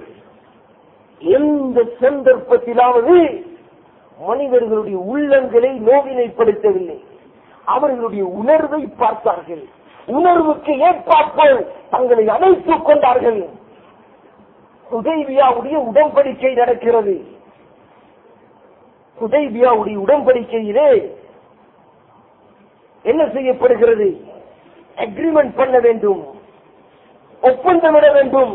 எந்த சந்தர்ப்பத்திலாவது மனிதர்களுடைய உள்ளங்களை நோவினைப்படுத்தவில்லை அவர்களுடைய உணர்வை பார்த்தார்கள் உணர்வுக்கு ஏற்பார்கள் தங்களை அணைத்துக் கொண்டார்கள் உதய்வியாவுடைய உடன்படிக்கை நடக்கிறது உதய்வியாவுடைய உடன்படிக்கையிலே என்ன செய்யப்படுகிறது அக்ரிமெண்ட் பண்ண வேண்டும் ஒப்பந்தமிட வேண்டும்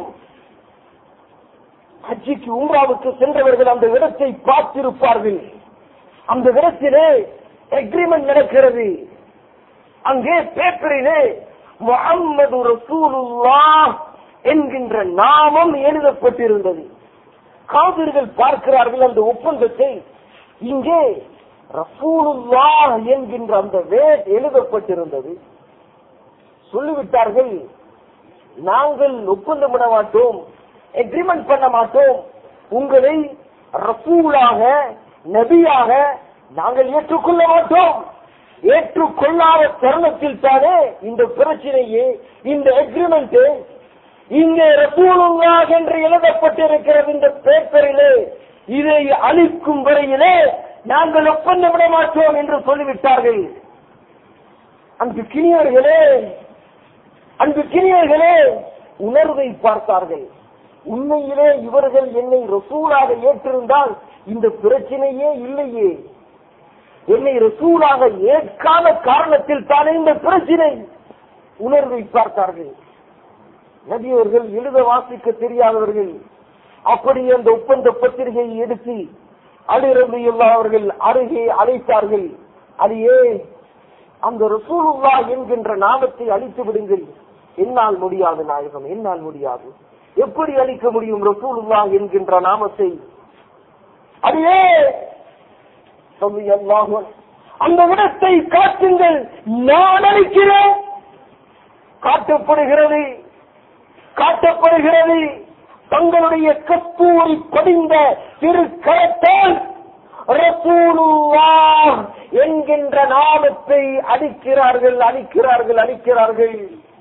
ஹஜ்ஜிக்கு உம்ராவுக்கு சென்றவர்கள் அந்த இடத்தை பார்த்திருப்பார்கள் அந்த இடத்திலே அக்ரிமெண்ட் நடக்கிறது அங்கே பேப்பரிலே முகம்மது ரசூலுல்லாஹ் என்கின்ற நாமம் எழுதப்பட்டிருந்தது காவிர்கள் பார்க்கிறார்கள் அந்த ஒப்பந்தத்தை இங்கே ரசூலுல்லாஹ் என்கின்ற அந்த வேட் எழுதப்பட்டிருந்தது சொல்லிவிட்டார்கள் நாங்கள் ஒப்பந்தமிட மாட்டோம் எக்ரிமெண்ட் பண்ண மாட்டோம் உங்களை ரசூலாக நபியாக நாங்கள் ஏற்றுக்கொள்ள மாட்டோம் ஏற்றுக்கொள்ளாத தருணத்தில் தானே இந்த பிரச்சனையே இந்த எக்ரிமெண்ட் இங்கே ரசூலுல்லாஹ் என்று எழுதப்பட்டிருக்கிறது இந்த பேப்பரிலே இதை அளிக்கும் வரையிலே நாங்கள் ஒப்பந்தம் விட மாட்டோம் என்று சொல்லிவிட்டார்கள் அங்கு கிணியர்களே அன்பு கிணியர்களே உணர்வை பார்த்தார்கள் உண்மையிலே இவர்கள் என்னை ரசூலாக ஏற்றிருந்தால் இந்த பிரச்சனையே இல்லையே என்னை ரசூலாக ஏற்காத காரணத்தில் தானே இந்த பிரச்சனை உணர்வை பார்த்தார்கள் நபியவர்கள் எழுத வாசிக்க தெரியாதவர்கள் அப்படி அந்த ஒப்பந்த பத்திரிகையை எடுத்து அலிரபி அவர்கள் அருகே அழைத்தார்கள் அதையே அந்த ரசூலுல்லா என்கின்ற நாமத்தை அழித்து விடுங்கள் என்னால் முடியாது நாயகம் என்னால் முடியாது எப்படி அளிக்க முடியும் ரசூலுல்லா என்கின்ற நாமத்தை அதையே ரலியல்லாஹு அன்ஹு. அந்த இடத்தை காட்டுங்கள் நான் அளிக்கிறேன் காட்டப்படுகிறது காட்டப்படுகிறது தங்களுடைய கஸ்தூரி படிந்த திரு கரத்தால் ரசூலுல்லாஹ் என்கின்ற நாமத்தை அடிக்கிறார்கள் அடிக்கிறார்கள் அடிக்கிறார்கள்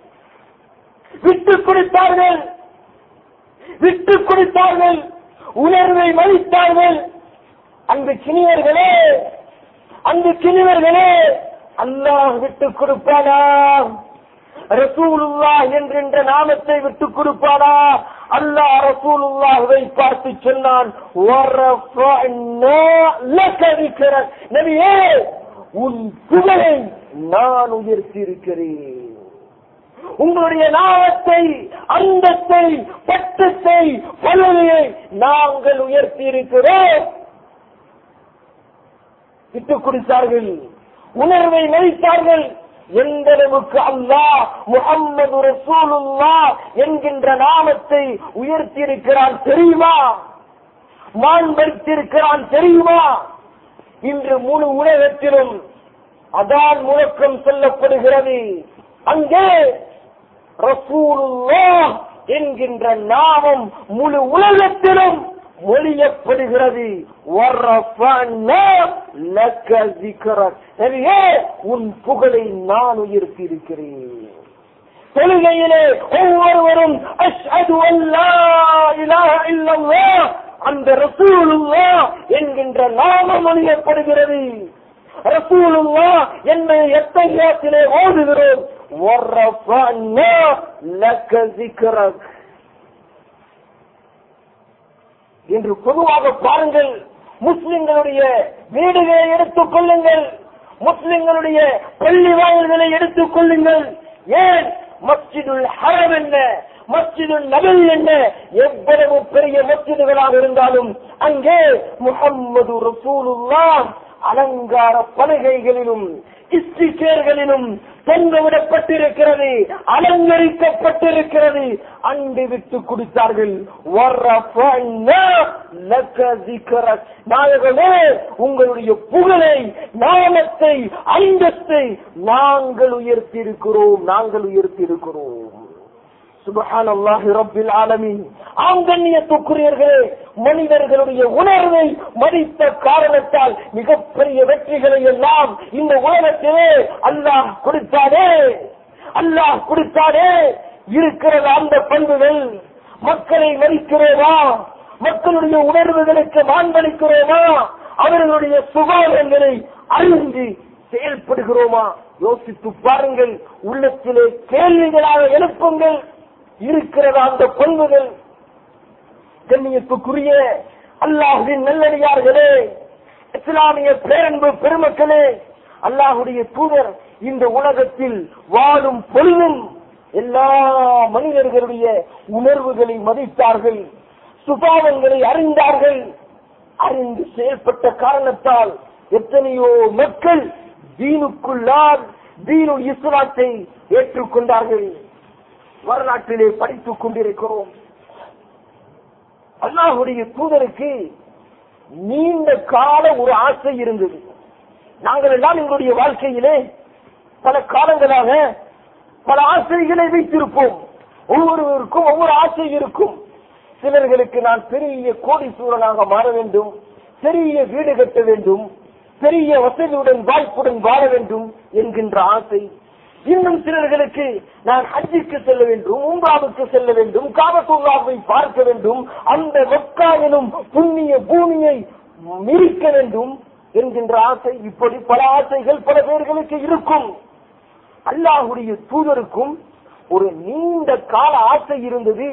விட்டுக் கொடுத்தார்கள் விட்டுக் கொடுத்தார்கள் உணர்வை மதித்தார்கள் அந்த கிணியர்களே அந்த கிணியர்களே அல்லாஹ் விட்டுக் கொடுப்பானா ரசூலுல்லா என்கின்ற நாமத்தை விட்டுக் கொடுப்பானா அல்லாஹ் ரசூலுல்லாஹை பார்த்து சொன்னான் "வரஃபஅனா லக திக்ரக்." நபியே உன் புகழை நான் உயர்த்தி இருக்கிறேன் உங்களுடைய நாமத்தை அந்தத்தை பட்டத்தை பதவியை நாங்கள் உயர்த்தி இருக்கிறோம் விட்டுக் கொடுத்தார்கள் உணர்வை மதித்தார்கள் எந்த அளவுக்கு அல்லாஹ் முகம்மது ரசூலுல்லா என்கின்ற நாமத்தை உயர்த்தியிருக்கிறான் தெரியுமா மாண்படுத்தியிருக்கிறான் தெரியுமா இன்று முழு உலகத்திலும் அதான் முழக்கம் சொல்லப்படுகிறது அங்கே ரசூலுல்லா என்கின்ற நாமம் முழு உலகத்திலும் மொழியப்படுகிறது வர்ரஃபன்னா லக்க ذِكْرَكَ. நபியே, உன் புகழை நான் உயர்த்தி இருக்கிறேன் தொழுகையிலே ஒவ்வொருவரும் அஷ்ஹது அல்லா இலாஹ இல்லல்லாஹ் அந்த ரசூலுல்லா என்கின்ற நாமம் மொழியப்படுகிறது ரசூலுல்லா என்னை எத்தகையத்திலே ஓதுகிறோம் وَرَفَعْنَا لَكَ ذِكْرَكَ என்று பொதுவாக பாருங்கள் முஸ்லிம்களுடைய வீடுகளை எடுத்துக் கொள்ளுங்கள் முஸ்லிம்களுடைய பள்ளி வாயில்களை எடுத்துக் கொள்ளுங்கள் ஏன் மஸ்ஜிதுல் ஹரம் என்ன மஸ்ஜிதுல் நபல் என்ன எவ்வளவு பெரிய மஸ்ஜிதுகளாக இருந்தாலும் அங்கே முகம்மது ரசூலுல்லா அலங்கார பலகைகளிலும் இஸ்டிகேர்களிலும் தொங்கவிடப்பட்டிருக்கிறது அலங்கரிக்கப்பட்டிருக்கிறது அண்டு விட்டு கொடுத்தார்கள் வர்ரஃபன்னா லக்க ذِكْرَكَ. நாயகமே உங்களுடைய புகழை நாமத்தை அந்தஸ்தை நாங்கள் உயர்த்தியிருக்கிறோம் நாங்கள் உயர்த்தியிருக்கிறோம் சுபஹான் அல்லாஹி ரப்பில் ஆலமீன் ஆம் கண்ணியத்துக்குரியர்களே மனிதர்களுடைய உணர்வை மதித்த காரணத்தால் மிகப்பெரிய வெற்றிகளை எல்லாம் இந்த உலகத்திலே அல்லாஹ் கொடுத்தானே அல்லாஹ் கொடுத்தானே இருக்கிற அந்த பண்புகள் மக்களை மதிக்கிறோமா மக்களுடைய உணர்வுகளுக்கு மாண்பளிக்கிறோமா அவர்களுடைய சுபாவங்களை அறிந்து செயல்படுகிறோமா யோசித்து பாருங்கள் உள்ளத்திலே கேள்விகளாக எழுப்புங்கள் இருக்கிறதா அந்த பண்புகள் கண்ணியத்துக்குரிய அல்லாஹுவின் நல்லடியார்களே இஸ்லாமிய பேரன்பு பெருமக்களே அல்லாஹுடைய தூதர் இந்த உலகத்தில் வாழும் பொழுதும் எல்லா மனிதர்களுடைய உணர்வுகளை மதித்தார்கள் சுபாவங்களை அறிந்தார்கள் அறிந்து செயல்பட்ட காரணத்தால் எத்தனையோ மக்கள் தீனுக்குள்ளால் தீனுல் இஸ்லாத்தை ஏற்றுக்கொண்டார்கள் வரலாற்றிலே படித்துக் கொண்டிருக்கிறோம் அல்லாஹுடைய தூதருக்கு நீண்ட கால ஒரு ஆசை இருந்தது நாங்கள் எல்லாம் எங்களுடைய வாழ்க்கையிலே பல காலங்களாக பல ஆசைகளை வைத்திருப்போம் ஒவ்வொருவருக்கும் ஒவ்வொரு ஆசை இருக்கும் சிலர்களுக்கு நான் பெரிய கோடீஸ்வரனாக மாற வேண்டும் பெரிய வீடு கட்ட வேண்டும் பெரிய வசதியுடன் வாய்ப்புடன் வாழ வேண்டும் என்கின்ற ஆசை இன்னும் சிலர்களுக்கு நான் ஹஜ்ஜிக்கு செல்ல வேண்டும் உம்ராவுக்கு செல்ல வேண்டும் காபத்துல்லாவை பார்க்க வேண்டும் அந்த மக்கா எனும் புண்ணிய பூமியை மிரிக்க வேண்டும் என்கின்ற ஆசை இப்படி பல ஆசைகள் பல பேர்களுக்கு இருக்கும் அல்லாஹுடைய தூதருக்கும் ஒரு நீண்ட கால ஆசை இருந்தது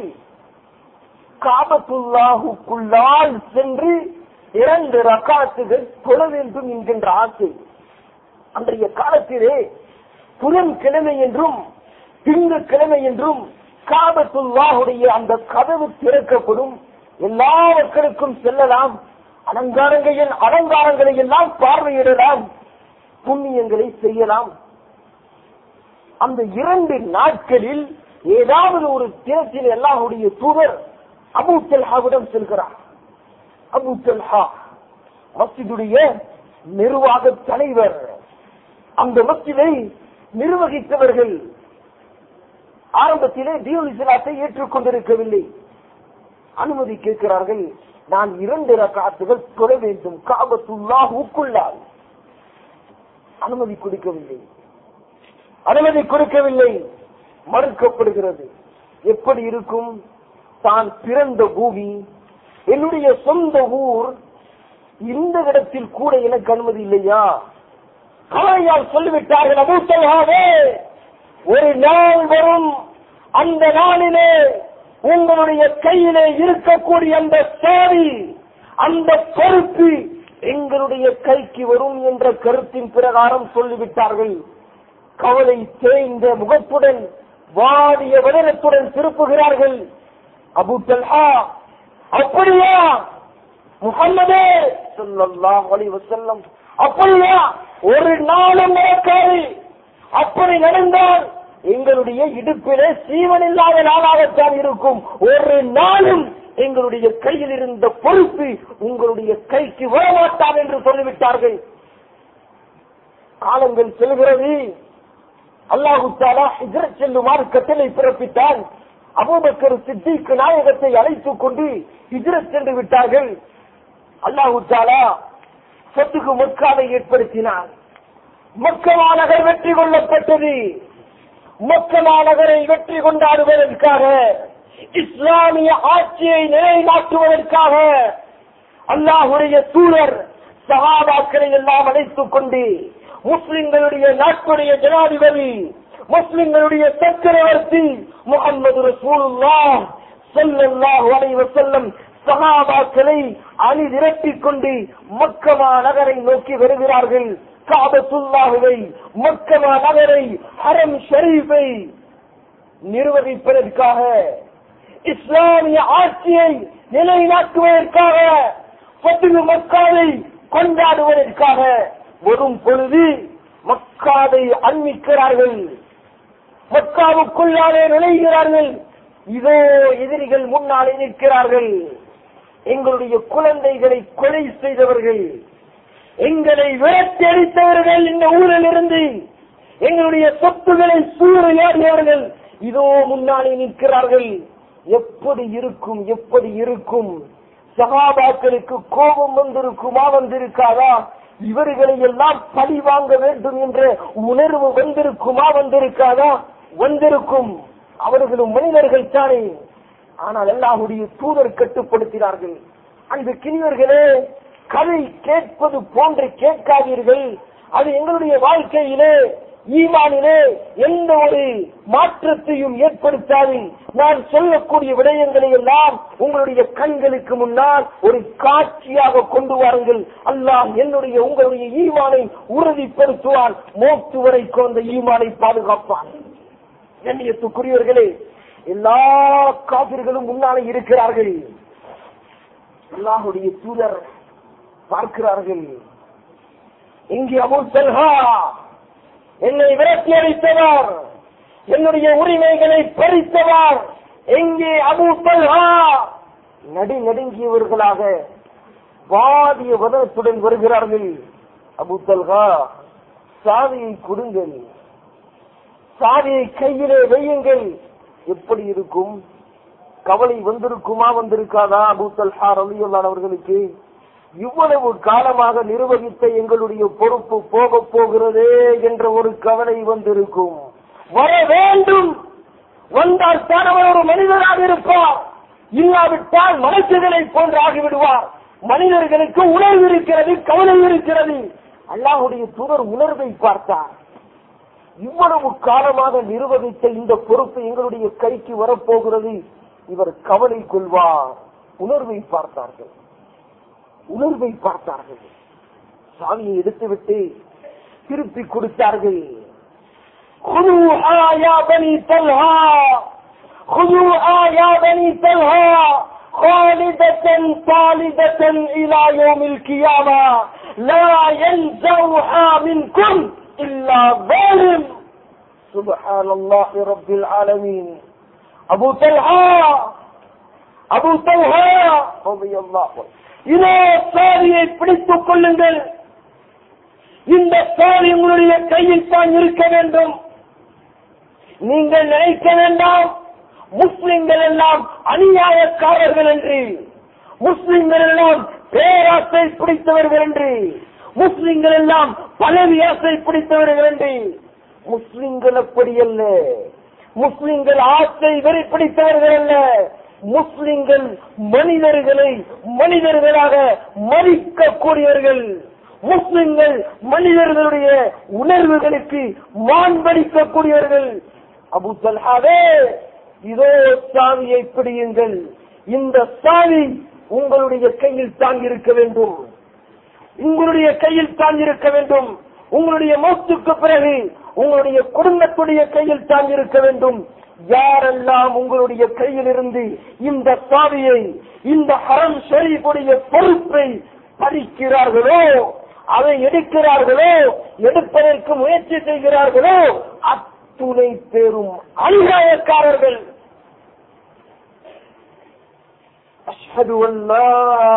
காபத்துல்லாஹுக்குள்ளால் சென்று இரண்டு ரக்காத்துகள் தொழ வேண்டும் என்கின்ற ஆசை அன்றைய காலத்திலே புதன்கிழமை என்றும் திங்கட்கிழமை என்றும் காபத்துல்லாஹுடைய அந்த கதவு திறக்கப்படும் எல்லா மக்களுக்கும் செல்லலாம் அலங்காரங்களில் அலங்காரங்களை எல்லாம் பார்வையிடலாம் புண்ணியங்களை செய்யலாம் அந்த இரண்டு நாட்களில் ஏதாவது ஒரு தினத்தில் எல்லாருடைய தூதர் அபு தெல்ஹாவிடம் செல்கிறார் அபு தெல்ஹா மஸ்ஜிதுடைய நிர்வாக தலைவர் அந்த மஸ்ஜிதை நிர்வகித்தவர்கள் ஆரம்பத்திலே தீவுல் இஸ்லாத்தை ஏற்றுக்கொண்டிருக்கவில்லை அனுமதி கேட்கிறார்கள் நான் இரண்டு ரக்காத்துகள் தொழ வேண்டும் காபத்துல்லா உக்குள்ளால் அனுமதி கொடுக்கவில்லை அனுமதி கொடுக்கவில்லை மறுக்கப்படுகிறது எப்படி இருக்கும் தான் பிறந்த பூமி என்னுடைய சொந்த ஊர் இந்த இடத்தில் கூட எனக்கு அனுமதி இல்லையா கலையால் சொல்லிவிட்டார்கள் அபூத்தல்காவே ஒரு நாள் வரும் அந்த நாளிலே உங்களுடைய கையிலே இருக்கக்கூடிய அந்த சாவி அந்த பொறுப்பு எங்களுடைய கைக்கு வரும் என்ற கருத்தின் பிரகாரம் சொல்லிவிட்டார்கள் கவலை தேய்ந்த முகத்துடன் வாடிய வதனத்துடன் திருப்புகிறார்கள் அபு தல்ஹா அப்படியா முகம்மதே ஸல்லல்லாஹு அலைஹி வஸல்லம் அப்படியா ஒரு நாளும் நடக்காது அப்படி நடந்தால் எங்களுடைய இடுப்பிலே சீவன் இல்லாத நாளாகத்தான் இருக்கும் ஒரு நாளும் எங்களுடைய கையில் இருந்த பொறுப்பு உங்களுடைய கைக்கு வரமாட்டான் என்று சொல்லிவிட்டார்கள் காலங்கள் செல்கிறது அல்லாஹு தாலா ஹிஜ்ரத் செல்லுமாறு கட்டளை பிறப்பித்தான் அபூபக்கர் சித்திக்கு நாயகத்தை அழைத்துக் கொண்டு ஹிஜ்ரத் சென்று விட்டார்கள் அல்லாஹு தாலா சொத்துக்கு மக்காவை ஏற்படுத்தினார் மக்கமா நகர் வெற்றி கொள்ளப்பட்டது மக்கமா நகரை வெற்றி கொண்டாடுவதற்காக இஸ்லாமிய ஆட்சியை நிலைநாட்டுவதற்காக அல்லாஹுடைய தூதர் சகாபாக்களை எல்லாம் அழைத்துக் கொண்டு முஸ்லிம்களுடைய நாட்டுடைய ஜனாதிபதி முஸ்லிம்களுடைய சக்கரவர்த்தி முகமது ரசூலுல்லா ஸல்லல்லாஹு அலைஹி வஸல்லம் சஹாபாக்களை அணி திரட்டிக் கொண்டு மக்கமா நகரை நோக்கி வருகிறார்கள் காபத்துல்லாஹுவை மக்கமா நகரை ஹரம் ஷரீஃபை நிர்வகிப்பதற்காக இஸ்லாமிய ஆட்சியை நிலைநாட்டுவதற்காக பத்து மக்காவை கொண்டாடுவதற்காக வரும் பொழுது மக்காவை அண்மிக்கிறார்கள் மக்காவுக்குள்ளாலே நுழைகிறார்கள் இதோ எதிரிகள் முன்னாலே நிற்கிறார்கள் எங்களுடைய குழந்தைகளை கொலை செய்தவர்கள் எங்களை விரட்டி அடித்தவர்கள் இந்த ஊரில் இருந்து எங்களுடைய சொத்துக்களை சூறையாடியவர்கள் இதோ முன்னாலே நிற்கிறார்கள் எப்படி இருக்கும் எப்படி இருக்கும் சகாபாக்களுக்கு கோபம் வந்திருக்குமா வந்திருக்காதா இவர்களை எல்லாம் பழி வாங்க வேண்டும் என்ற உணர்வு வந்திருக்குமா வந்திருக்காதா வந்திருக்கும் அவர்களும் மனிதர்கள் தானே ஆனால் அல்லாஹுடைய தூதர் கட்டுப்படுத்தினார்கள் அந்த கிணியர்களே கதை கேட்பது போன்று கேட்காதீர்கள் அது எங்களுடைய வாழ்க்கையிலே ஈமானிலே எந்த ஒரு மாற்றத்தையும் ஏற்படுத்தாது நான் சொல்லக்கூடிய விடயங்களை எல்லாம் உங்களுடைய கண்களுக்கு முன்னால் ஒரு காட்சியாக கொண்டு வாருங்கள் அல்லாஹ் என்னுடைய உங்களுடைய ஈமானை உறுதிப்படுத்துவான் மோத்து வரைக்கும் அந்த ஈமானை பாதுகாப்பான் கண்ணியத்துக்குரியவர்களே எல்லா காபிர்களும் முன்னாலே இருக்கிறார்கள் அல்லாஹுடைய தூதர் பார்க்கிறார்கள் இங்கே அபு சல்ஹா என்னை விரட்டி அடித்தவர் என்னுடைய உரிமைகளை பறித்தவர் எங்கே அபு சல்ஹா நடி நடுங்கியவர்களாக வாதிய வதனத்துடன் வருகிறார்கள் அபு தல்ஹா சாவியை கொடுங்கள் சாவியை கையிலே வையுங்கள் எப்படி இருக்கும் கவலை வந்திருக்குமா வந்திருக்காதா அபு தல்ஹா ரலியுல்லான் அவர்களுக்கு இவ்வளவு காலமாக நிர்வகித்த எங்களுடைய பொறுப்பு போக போகிறதே என்ற ஒரு கவலை வந்திருக்கும் வர வேண்டும் வந்தால் தான் அவர் ஒரு மனிதராக இருப்பார் இல்லாவிட்டால் மனுஷர்களை போன்று ஆகிவிடுவார் மனிதர்களுக்கு உணர்வு இருக்கிறது கவலை இருக்கிறது அல்லாஹுடைய தூதர் உணர்வை பார்த்தார் இவ்வளவு காலமாக நிர்வகித்த இந்த பொறுப்பு எங்களுடைய கைக்கு வரப்போகிறது இவர் கவலை கொள்வார் உணர்வை பார்த்தார்கள் உணர்வை பார்த்தார்கள் சாமியை எடுத்துவிட்டு திருப்பி கொடுத்தார்கள் خذوها يا بني طلحة خذوها يا بني طلحة خالدة طالدة إلى يوم القيامة لا ينزعها منكم إلا ظالم سبحان الله رب العالمين أبو طلحة أبو طلحة رضي الله عنه இதோ சாவியை பிடித்துக் கொள்ளுங்கள் இந்த சாவி உங்களுடைய கையில் தான் இருக்க வேண்டும் நீங்கள் நினைக்க வேண்டாம் முஸ்லிம்கள் எல்லாம் அநியாயக்காரர்கள் என்று முஸ்லிம்கள் எல்லாம் பேராசை பிடித்தவர்கள் என்று முஸ்லிம்கள் எல்லாம் பதவி ஆசை பிடித்தவர்கள் என்று முஸ்லிம்கள் அப்படி அல்ல முஸ்லிம்கள் ஆசை வெறி பிடித்தவர்கள் அல்ல முஸ்லிம்கள் மனிதர்களை மனிதர்களாக மதிக்கக்கூடியவர்கள் முஸ்லிம்கள் மனிதர்களுடைய உணர்வுகளுக்கு மாண்பளிக்கக்கூடியவர்கள் அபு தல்ஹாவே இதோ சாவியை பிடியுங்கள் இந்த சாவி உங்களுடைய கையில் தான் இருக்க வேண்டும் உங்களுடைய கையில் தான் இருக்க வேண்டும் உங்களுடைய மௌத்துக்கு பிறகு உங்களுடைய குடும்பத்துடைய கையில் தான் இருக்க வேண்டும் யாரெல்லாம் உங்களுடைய கையில் இருந்து இந்த சாவியை இந்த ஹரம் ஷரீஃபுடைய பொறுப்பை பறிக்கிறார்களோ அதை எடுக்கிறார்களோ எடுப்பதற்கு முயற்சி செய்கிறார்களோ அத்துணை பேரும் அநியாயக்காரர்கள் أشهد أن لا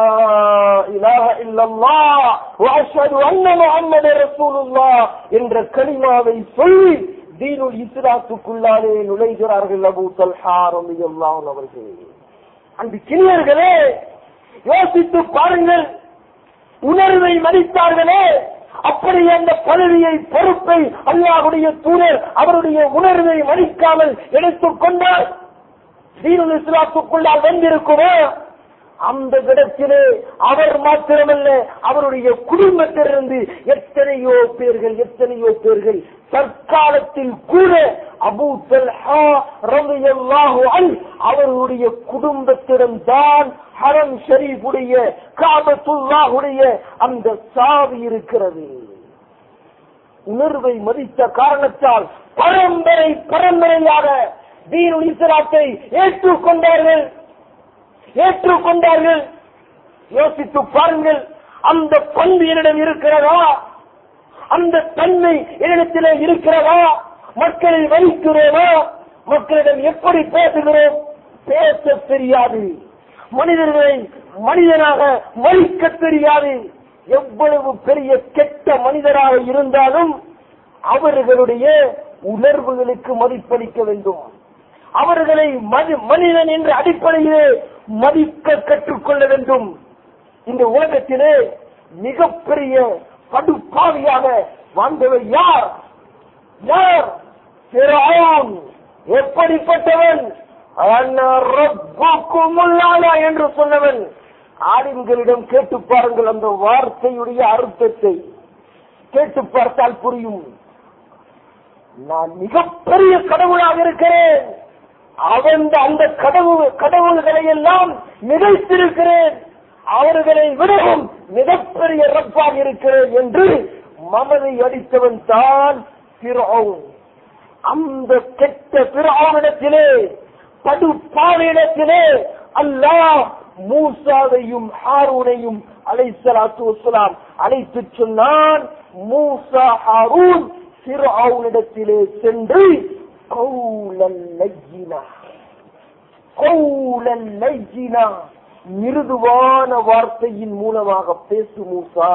إله إلا الله وأشهد أن محمد رسول الله என்ற கலிமாவை சொல்லி தீனுல் இஸ்லாத்துக்குள்ளாலே நுழைகிறார்கள் அபூ தல்ஹா ரலியல்லாஹு அவர்கள் அந்த கிணியர்களே யோசித்து பாருங்கள் உணர்வை மதித்தார்களே அப்படி அந்த பதவியை பொறுப்பை அல்லாஹுடைய தூதர் அவருடைய உணர்வை மதிக்காமல் எடுத்துக் கொண்டால் தீனுல் இஸ்லாத்துக்குள்ளால் வந்திருக்குமோ அந்த இடத்திலே அவர் மாத்திரமல்ல அவருடைய குடும்பத்திலிருந்து எத்தனையோ பேர்கள் எத்தனையோ பேர்கள் தற்காலத்தில் கூட அபூ தல்ஹா ரலியல்லாஹு அன்ஹு அவருடைய குடும்பத்திடம் தான் ஹரம் ஷரீஃபுடைய காபத்துல்லாஹுடைய அந்த சாவி இருக்கிறது உணர்வை மதித்த காரணத்தால் பரம்பரை பரம்பரையாக தீனுல் இஸ்லாத்தை ஏற்றுக்கொண்டார்கள் ஏற்றுக்கொண்டார்கள் யோசித்து பாருங்கள் அந்த பண்பு என்னிடம் இருக்கிறதா அந்த தன்மை என்னிடத்திலே இருக்கிறதா மக்களை வலிக்கிறோமா மக்களிடம் எப்படி பேசுகிறோம் பேச தெரியாது மனிதர்களை மனிதனாக மதிக்க தெரியாது எவ்வளவு பெரிய கெட்ட மனிதராக இருந்தாலும் அவர்களுடைய உணர்வுகளுக்கு மதிப்பளிக்க வேண்டும் அவர்களை மதி- மனிதன் என்ற அடிப்படையிலே மதிக்க கற்றுக்கொள்ள வேண்டும் இந்த உலகத்திலே மிகப்பெரிய படுபாவியாக வாழ்ந்தவர் யார் யார் ஃபிரௌன். எப்படிப்பட்டவன் அன ரப்புக்குமுல் அலா என்று சொன்னவன் ஆடின்களிடம் கேட்டு பாருங்கள் அந்த வார்த்தையுடைய அர்த்தத்தை கேட்டு பார்த்தால் புரியும் நான் மிகப்பெரிய கடவுளாக இருக்கிறேன் அவன் அந்த கடவுள் கடவுள்களை எல்லாம் மிகைத்திருக்கிறேன் அவர்களை விடவும் மிகப்பெரிய ரப்பாக இருக்கிறேன் என்று மமதை அடித்தவன் தான் பிறவும் அந்த கெட்ட பிறவிடத்திலே படுபாவிடத்திலே அல்லாஹ் மூசாவையும் ஹாரூனையும் அலைசலாத்து வசலாம் அழைத்து சொன்னான் மூசா ஹாரூன் பிறவுனிடத்திலே சென்று கௌலல் லய்யினா கௌலல் லய்யினா மிருதுவான வார்த்தையின் மூலமாக பேசு மூசா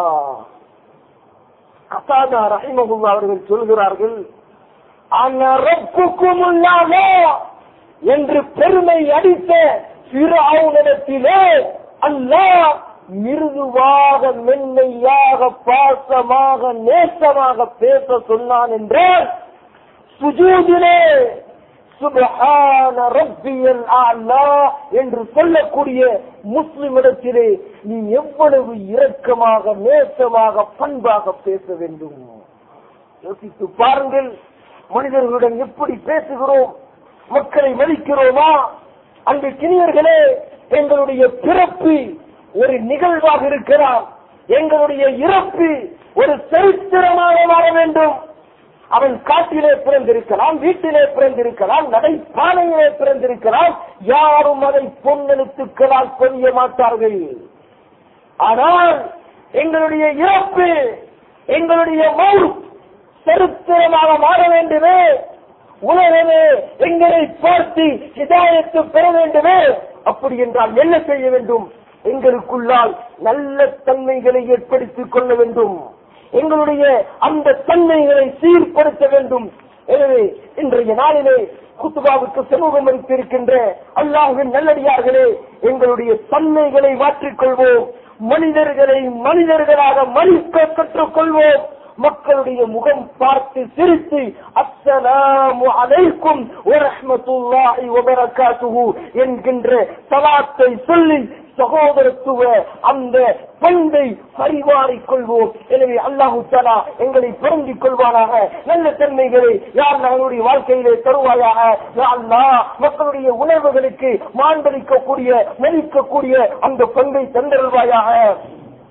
அசாதா ரஹிமகுல்லா அவர்கள் சொல்கிறார்கள் அனரப்புக்குமுல்லாக என்று பெருமை அடித்த சிறாவுனிடத்திலே அல்லாஹ் மிருதுவாக மென்மையாக பாசமாக நேசமாக பேச சொன்னான் என்றால் சுஜூதிலே சுபஹான ரப்பியல் அலா என்று சொல்லக்கூடிய முஸ்லிமிடத்திலே நீ எவ்வளவு இரக்கமாக நேசமாக பண்பாக பேச வேண்டும் யோசித்து பாருங்கள் மனிதர்களுடன் எப்படி பேசுகிறோம் மக்களை மதிக்கிறோமா அந்த கிணியர்களே எங்களுடைய பிறப்பு ஒரு நிகழ்வாக இருக்கிறார் எங்களுடைய இறப்பு ஒரு சரித்திரமாக மாற வேண்டும் அவன் காட்டிலே பிறந்திருக்கலாம் வீட்டிலே பிறந்திருக்கலாம் நடைபானையிலே பிறந்திருக்கலாம் யாரும் அதை பொன்னெழுத்துக்களால் பதிய மாட்டார்கள் ஆனால் எங்களுடைய இறப்பு எங்களுடைய மவுத் சரித்திரமாக மாற வேண்டுமே உலகமே எங்களை பார்த்து ஹிதாயத்து பெற வேண்டுமே அப்படி என்றால் என்ன செய்ய வேண்டும் எங்களுக்குள்ளால் நல்ல தன்மைகளை ஏற்படுத்திக் கொள்ள வேண்டும் எங்களுடைய அந்த தன்மைகளை சீர்படுத்த வேண்டும் எனவே இன்றைய நாளிலே குத்துபாவுக்கு சமூகம் அளித்திருக்கின்ற அல்லாஹின் நல்லடியார்களே எங்களுடைய தன்மைகளை மாற்றிக்கொள்வோம் மனிதர்களை மனிதர்களாக மதிக்க கற்றுக்கொள்வோம் மக்களுடைய முகம் பார்த்து சிரித்து அஸ்ஸலாமு அலைக்கும் வரஹ்மத்துல்லாஹி வபரகாத்துஹு என்கின்ற சலாத்தை சொல்லி சகோதரத்துவ அந்த பண்பை பரிமாறிக் கொள்வோம் எனவே அல்லாஹு தாலா எங்களை பொருந்திக் கொள்வானாக நல்ல தன்மைகளை யார் நம்மளுடைய வாழ்க்கையிலே தருவாயாக யா அல்லாஹ் மக்களுடைய உணர்வுகளுக்கு மாண்பளிக்கக்கூடிய மதிக்கக்கூடிய அந்த பண்பை தந்தருள்வாயாக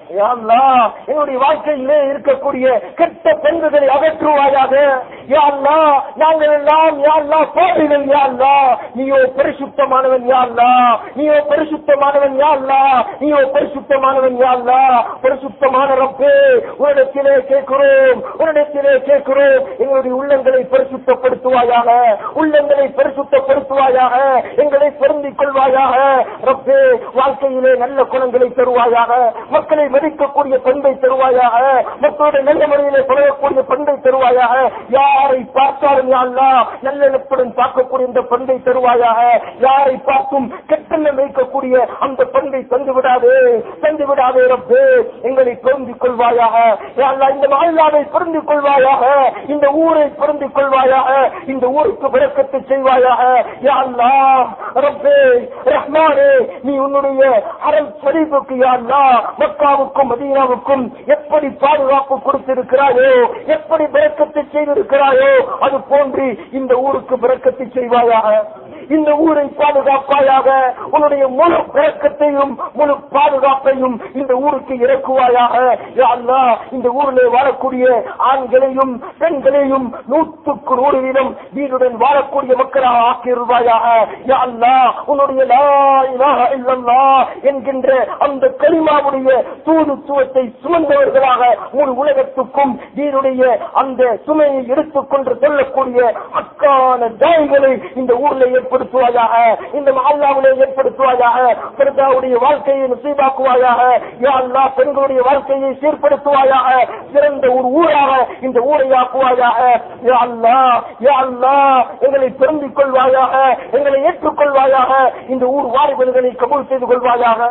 யா அல்லாஹ் என்னுடைய வாழ்க்கையிலே இருக்கக்கூடிய கெட்ட பண்புகளை அகற்றுவாயாக யா அல்லாஹ் நாங்கள் எல்லாம் யா அல்லாஹ் பாவிகள் யா அல்லாஹ் நீயோ பரிசுத்தமானவன் யா அல்லாஹ் நீயோ பரிசுத்தமானவன் யா அல்லாஹ் நீயோ பரிசுத்தமானவன் யா அல்லாஹ் பரிசுத்தமான ரப்பே உன்னிடத்திலே கேட்கிறோம் உன்னிடத்திலே கேட்கிறோம் எங்களுடைய உள்ளங்களை பரிசுத்தப்படுத்துவாயாக உள்ளங்களை பரிசுத்தப்படுத்துவாயாக எங்களை பொருந்திக் கொள்வாயாக ரப்பே வாழ்க்கையிலே நல்ல குணங்களை தருவாயாக மக்களை மதிக்கக்கூடிய பண்பை தருவாயாக மக்களுடைய நல்ல முறையிலே பழகக்கூடிய பண்பை தருவாயாக யாரை பார்த்தாலும் யா அல்லாஹ் நல்லெண்ணத்துடன் பார்க்கக்கூடிய இந்த பண்பை தருவாயாக யாரை பார்த்தும் கெட்டெண்ணம் வைக்கக்கூடிய அந்த பண்பை தந்து விடாதே தந்து விடாதே ரப்பே எங்களை பொருந்திக் கொள்வாயாக யா அல்லாஹ் இந்த வாழ்நாளை பொருந்திக் கொள்வாயாக இந்த ஊரை பொருந்திக் கொள்வாயாக இந்த ஊருக்கு விளக்கத்தை செய்வாயாக யா அல்லாஹ் ரப்பே ரஹ்மானே நீ உன்னுடைய அரண் ஷரீஃபுக்கு யா அல்லாஹ் மக்காவுக்கும் மதீனாவுக்கும் எப்படி பாதுகாப்பு கொடுத்திருக்கிறாயோ எப்படி விளக்கத்தை செய்திருக்கிறாயோ அது போன்று இந்த ஊருக்கு விளக்கத்தை செய்வாயாக இந்த ஊரை பாதுகாப்பாயாக உன்னுடைய முழு விளக்கத்தையும் முழு பாதுகாப்பையும் இந்த ஊருக்கு இறக்குவாயாக யா அல்லாஹ் இந்த ஊரிலே வாழக்கூடிய ஆண்களையும் பெண்களையும் நூற்றுக்கு நூறு வீதம் வீடுடன் வாழக்கூடிய மக்களாக ஆக்கியிருவாயாக யா அல்லாஹ் உன்னுடைய லா இலாஹ இல்லல்லாஹ் என்கின்ற அந்த கலிமாவுடைய தூதுத்துவத்தை சுமந்தவர்களாக முழு உலகத்துக்கும் வீடுடைய அந்த சுமையை எடுத்துக்கொண்டு செல்லக்கூடிய அக்கான தாய்களை இந்த ஊரில் ஏற்படுத்துவாயாக இந்த மஹல்லாவிலே ஏற்படுத்துவாயாக பிரதாவுடைய வாழ்க்கையை நசீபாக்குவாயாக யா அல்லாஹ் பெண்களுடைய வாழ்க்கையை சீர்படுத்துவாயாக சிறந்த ஒரு ஊராக இந்த ஊரை ஆக்குவாயாக யா அல்லாஹ் யா அல்லாஹ் எங்களை பொருந்திக் கொள்வாயாக எங்களை ஏற்றுக்கொள்வாயாக இந்த ஊர் வாலிபர்களை கபூல் செய்து கொள்வாயாக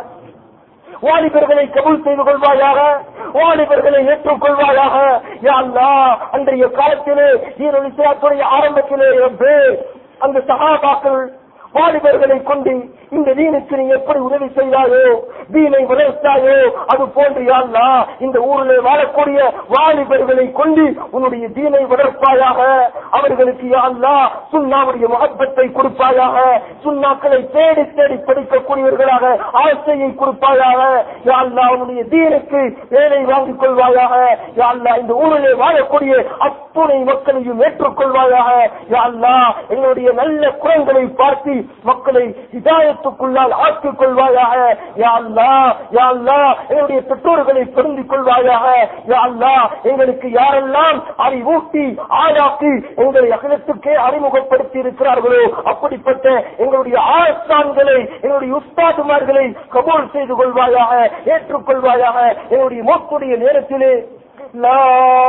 வாலிபர்களை கபூல் செய்து கொள்வாயாக வாலிபர்களை ஏற்றுக்கொள்வாயாக யா அல்லாஹ் அன்றைய காலத்திலே ஈரல் இஸ்லாத்துடைய ஆரம்பத்திலே ரப்பே, அந்த சகாபாக்கள் வாலிபர்களை கொண்டு இந்த தீனுக்கு நீ எப்படி உதவி செய்தாயோ தீனை வளர்த்தாயோ அது போன்று யாழ்லா இந்த ஊரிலே வாழக்கூடிய வாலிபர்களை கொண்டு உன்னுடைய தீனை வளர்ப்பாயாக அவர்களுக்கு யாழ்லா சுண்ணாவுடைய மகப்பத்தை கொடுப்பாயாக சுண்ணாக்களை தேடி தேடி படிக்கக்கூடியவர்களாக ஆசையை கொடுப்பாயாக யாழ்லா உன்னுடைய தீனுக்கு வேலை வாங்கிக் கொள்வாயாக யாழ்லா இந்த ஊரிலே வாழக்கூடிய அத்துணை மக்களையும் ஏற்றுக்கொள்வாயாக யாழ்லா எங்களுடைய நல்ல குரங்களை பார்த்து மக்களை இதாயத்துக்குள்ளால் ஆக்கிக் கொள்வாயாக யா அல்லாஹ், யா அல்லாஹ், எங்களுடைய பெற்றோர்களை பொருந்திக் கொள்வாயாக யா அல்லாஹ், எங்களுக்கு யாரெல்லாம் அறிவூட்டி ஆளாக்கி எங்களை அகிலத்துக்கே அறிமுகப்படுத்தி இருக்கிறார்களோ அப்படிப்பட்ட எங்களுடைய ஆசான்களை எங்களுடைய உஸ்தாதுமார்களை கபூல் செய்து கொள்வாயாக ஏற்றுக்கொள்வாயாக எங்களுடைய மோக்குடைய நேரத்திலே லா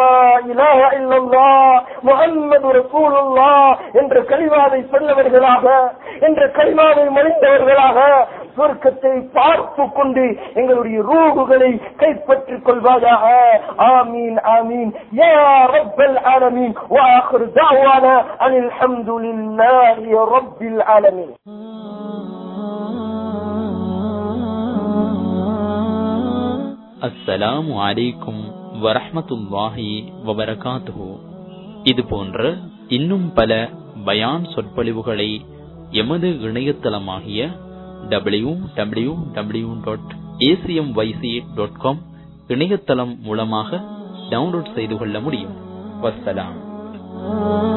இலாஹ இல்லல்லாஹ் முஹம்மது ரசூலுல்லாஹ் என்ற கலிமாவை சொன்னவர்களாக என்ற கலிமாவை மனிதவர்களாக சொர்க்கத்தை பார்த்து கொண்டு எங்களுடைய ரூகுகளை கைப்பற்றிக் கொள்வாயாக ஆமீன் ஆமீன் யா ரப்பல் ஆலமீன் வாஹிர் தஅவானா அனில் ஹம்துலில்லாஹி ரப்பில் ஆலமீன் அஸ்ஸலாமு அலைக்கும் வரஹ்மத்துல்லாஹி வபரகாத்துஹு இது போன்ற இன்னும் பல பயான் சொற்பொழிவுகளை எமது இணையதளமாகிய W W W dot ACM YC dot com இணையதளம் மூலமாக டவுன்லோட் செய்து கொள்ள முடியும் வஸ்ஸலாம்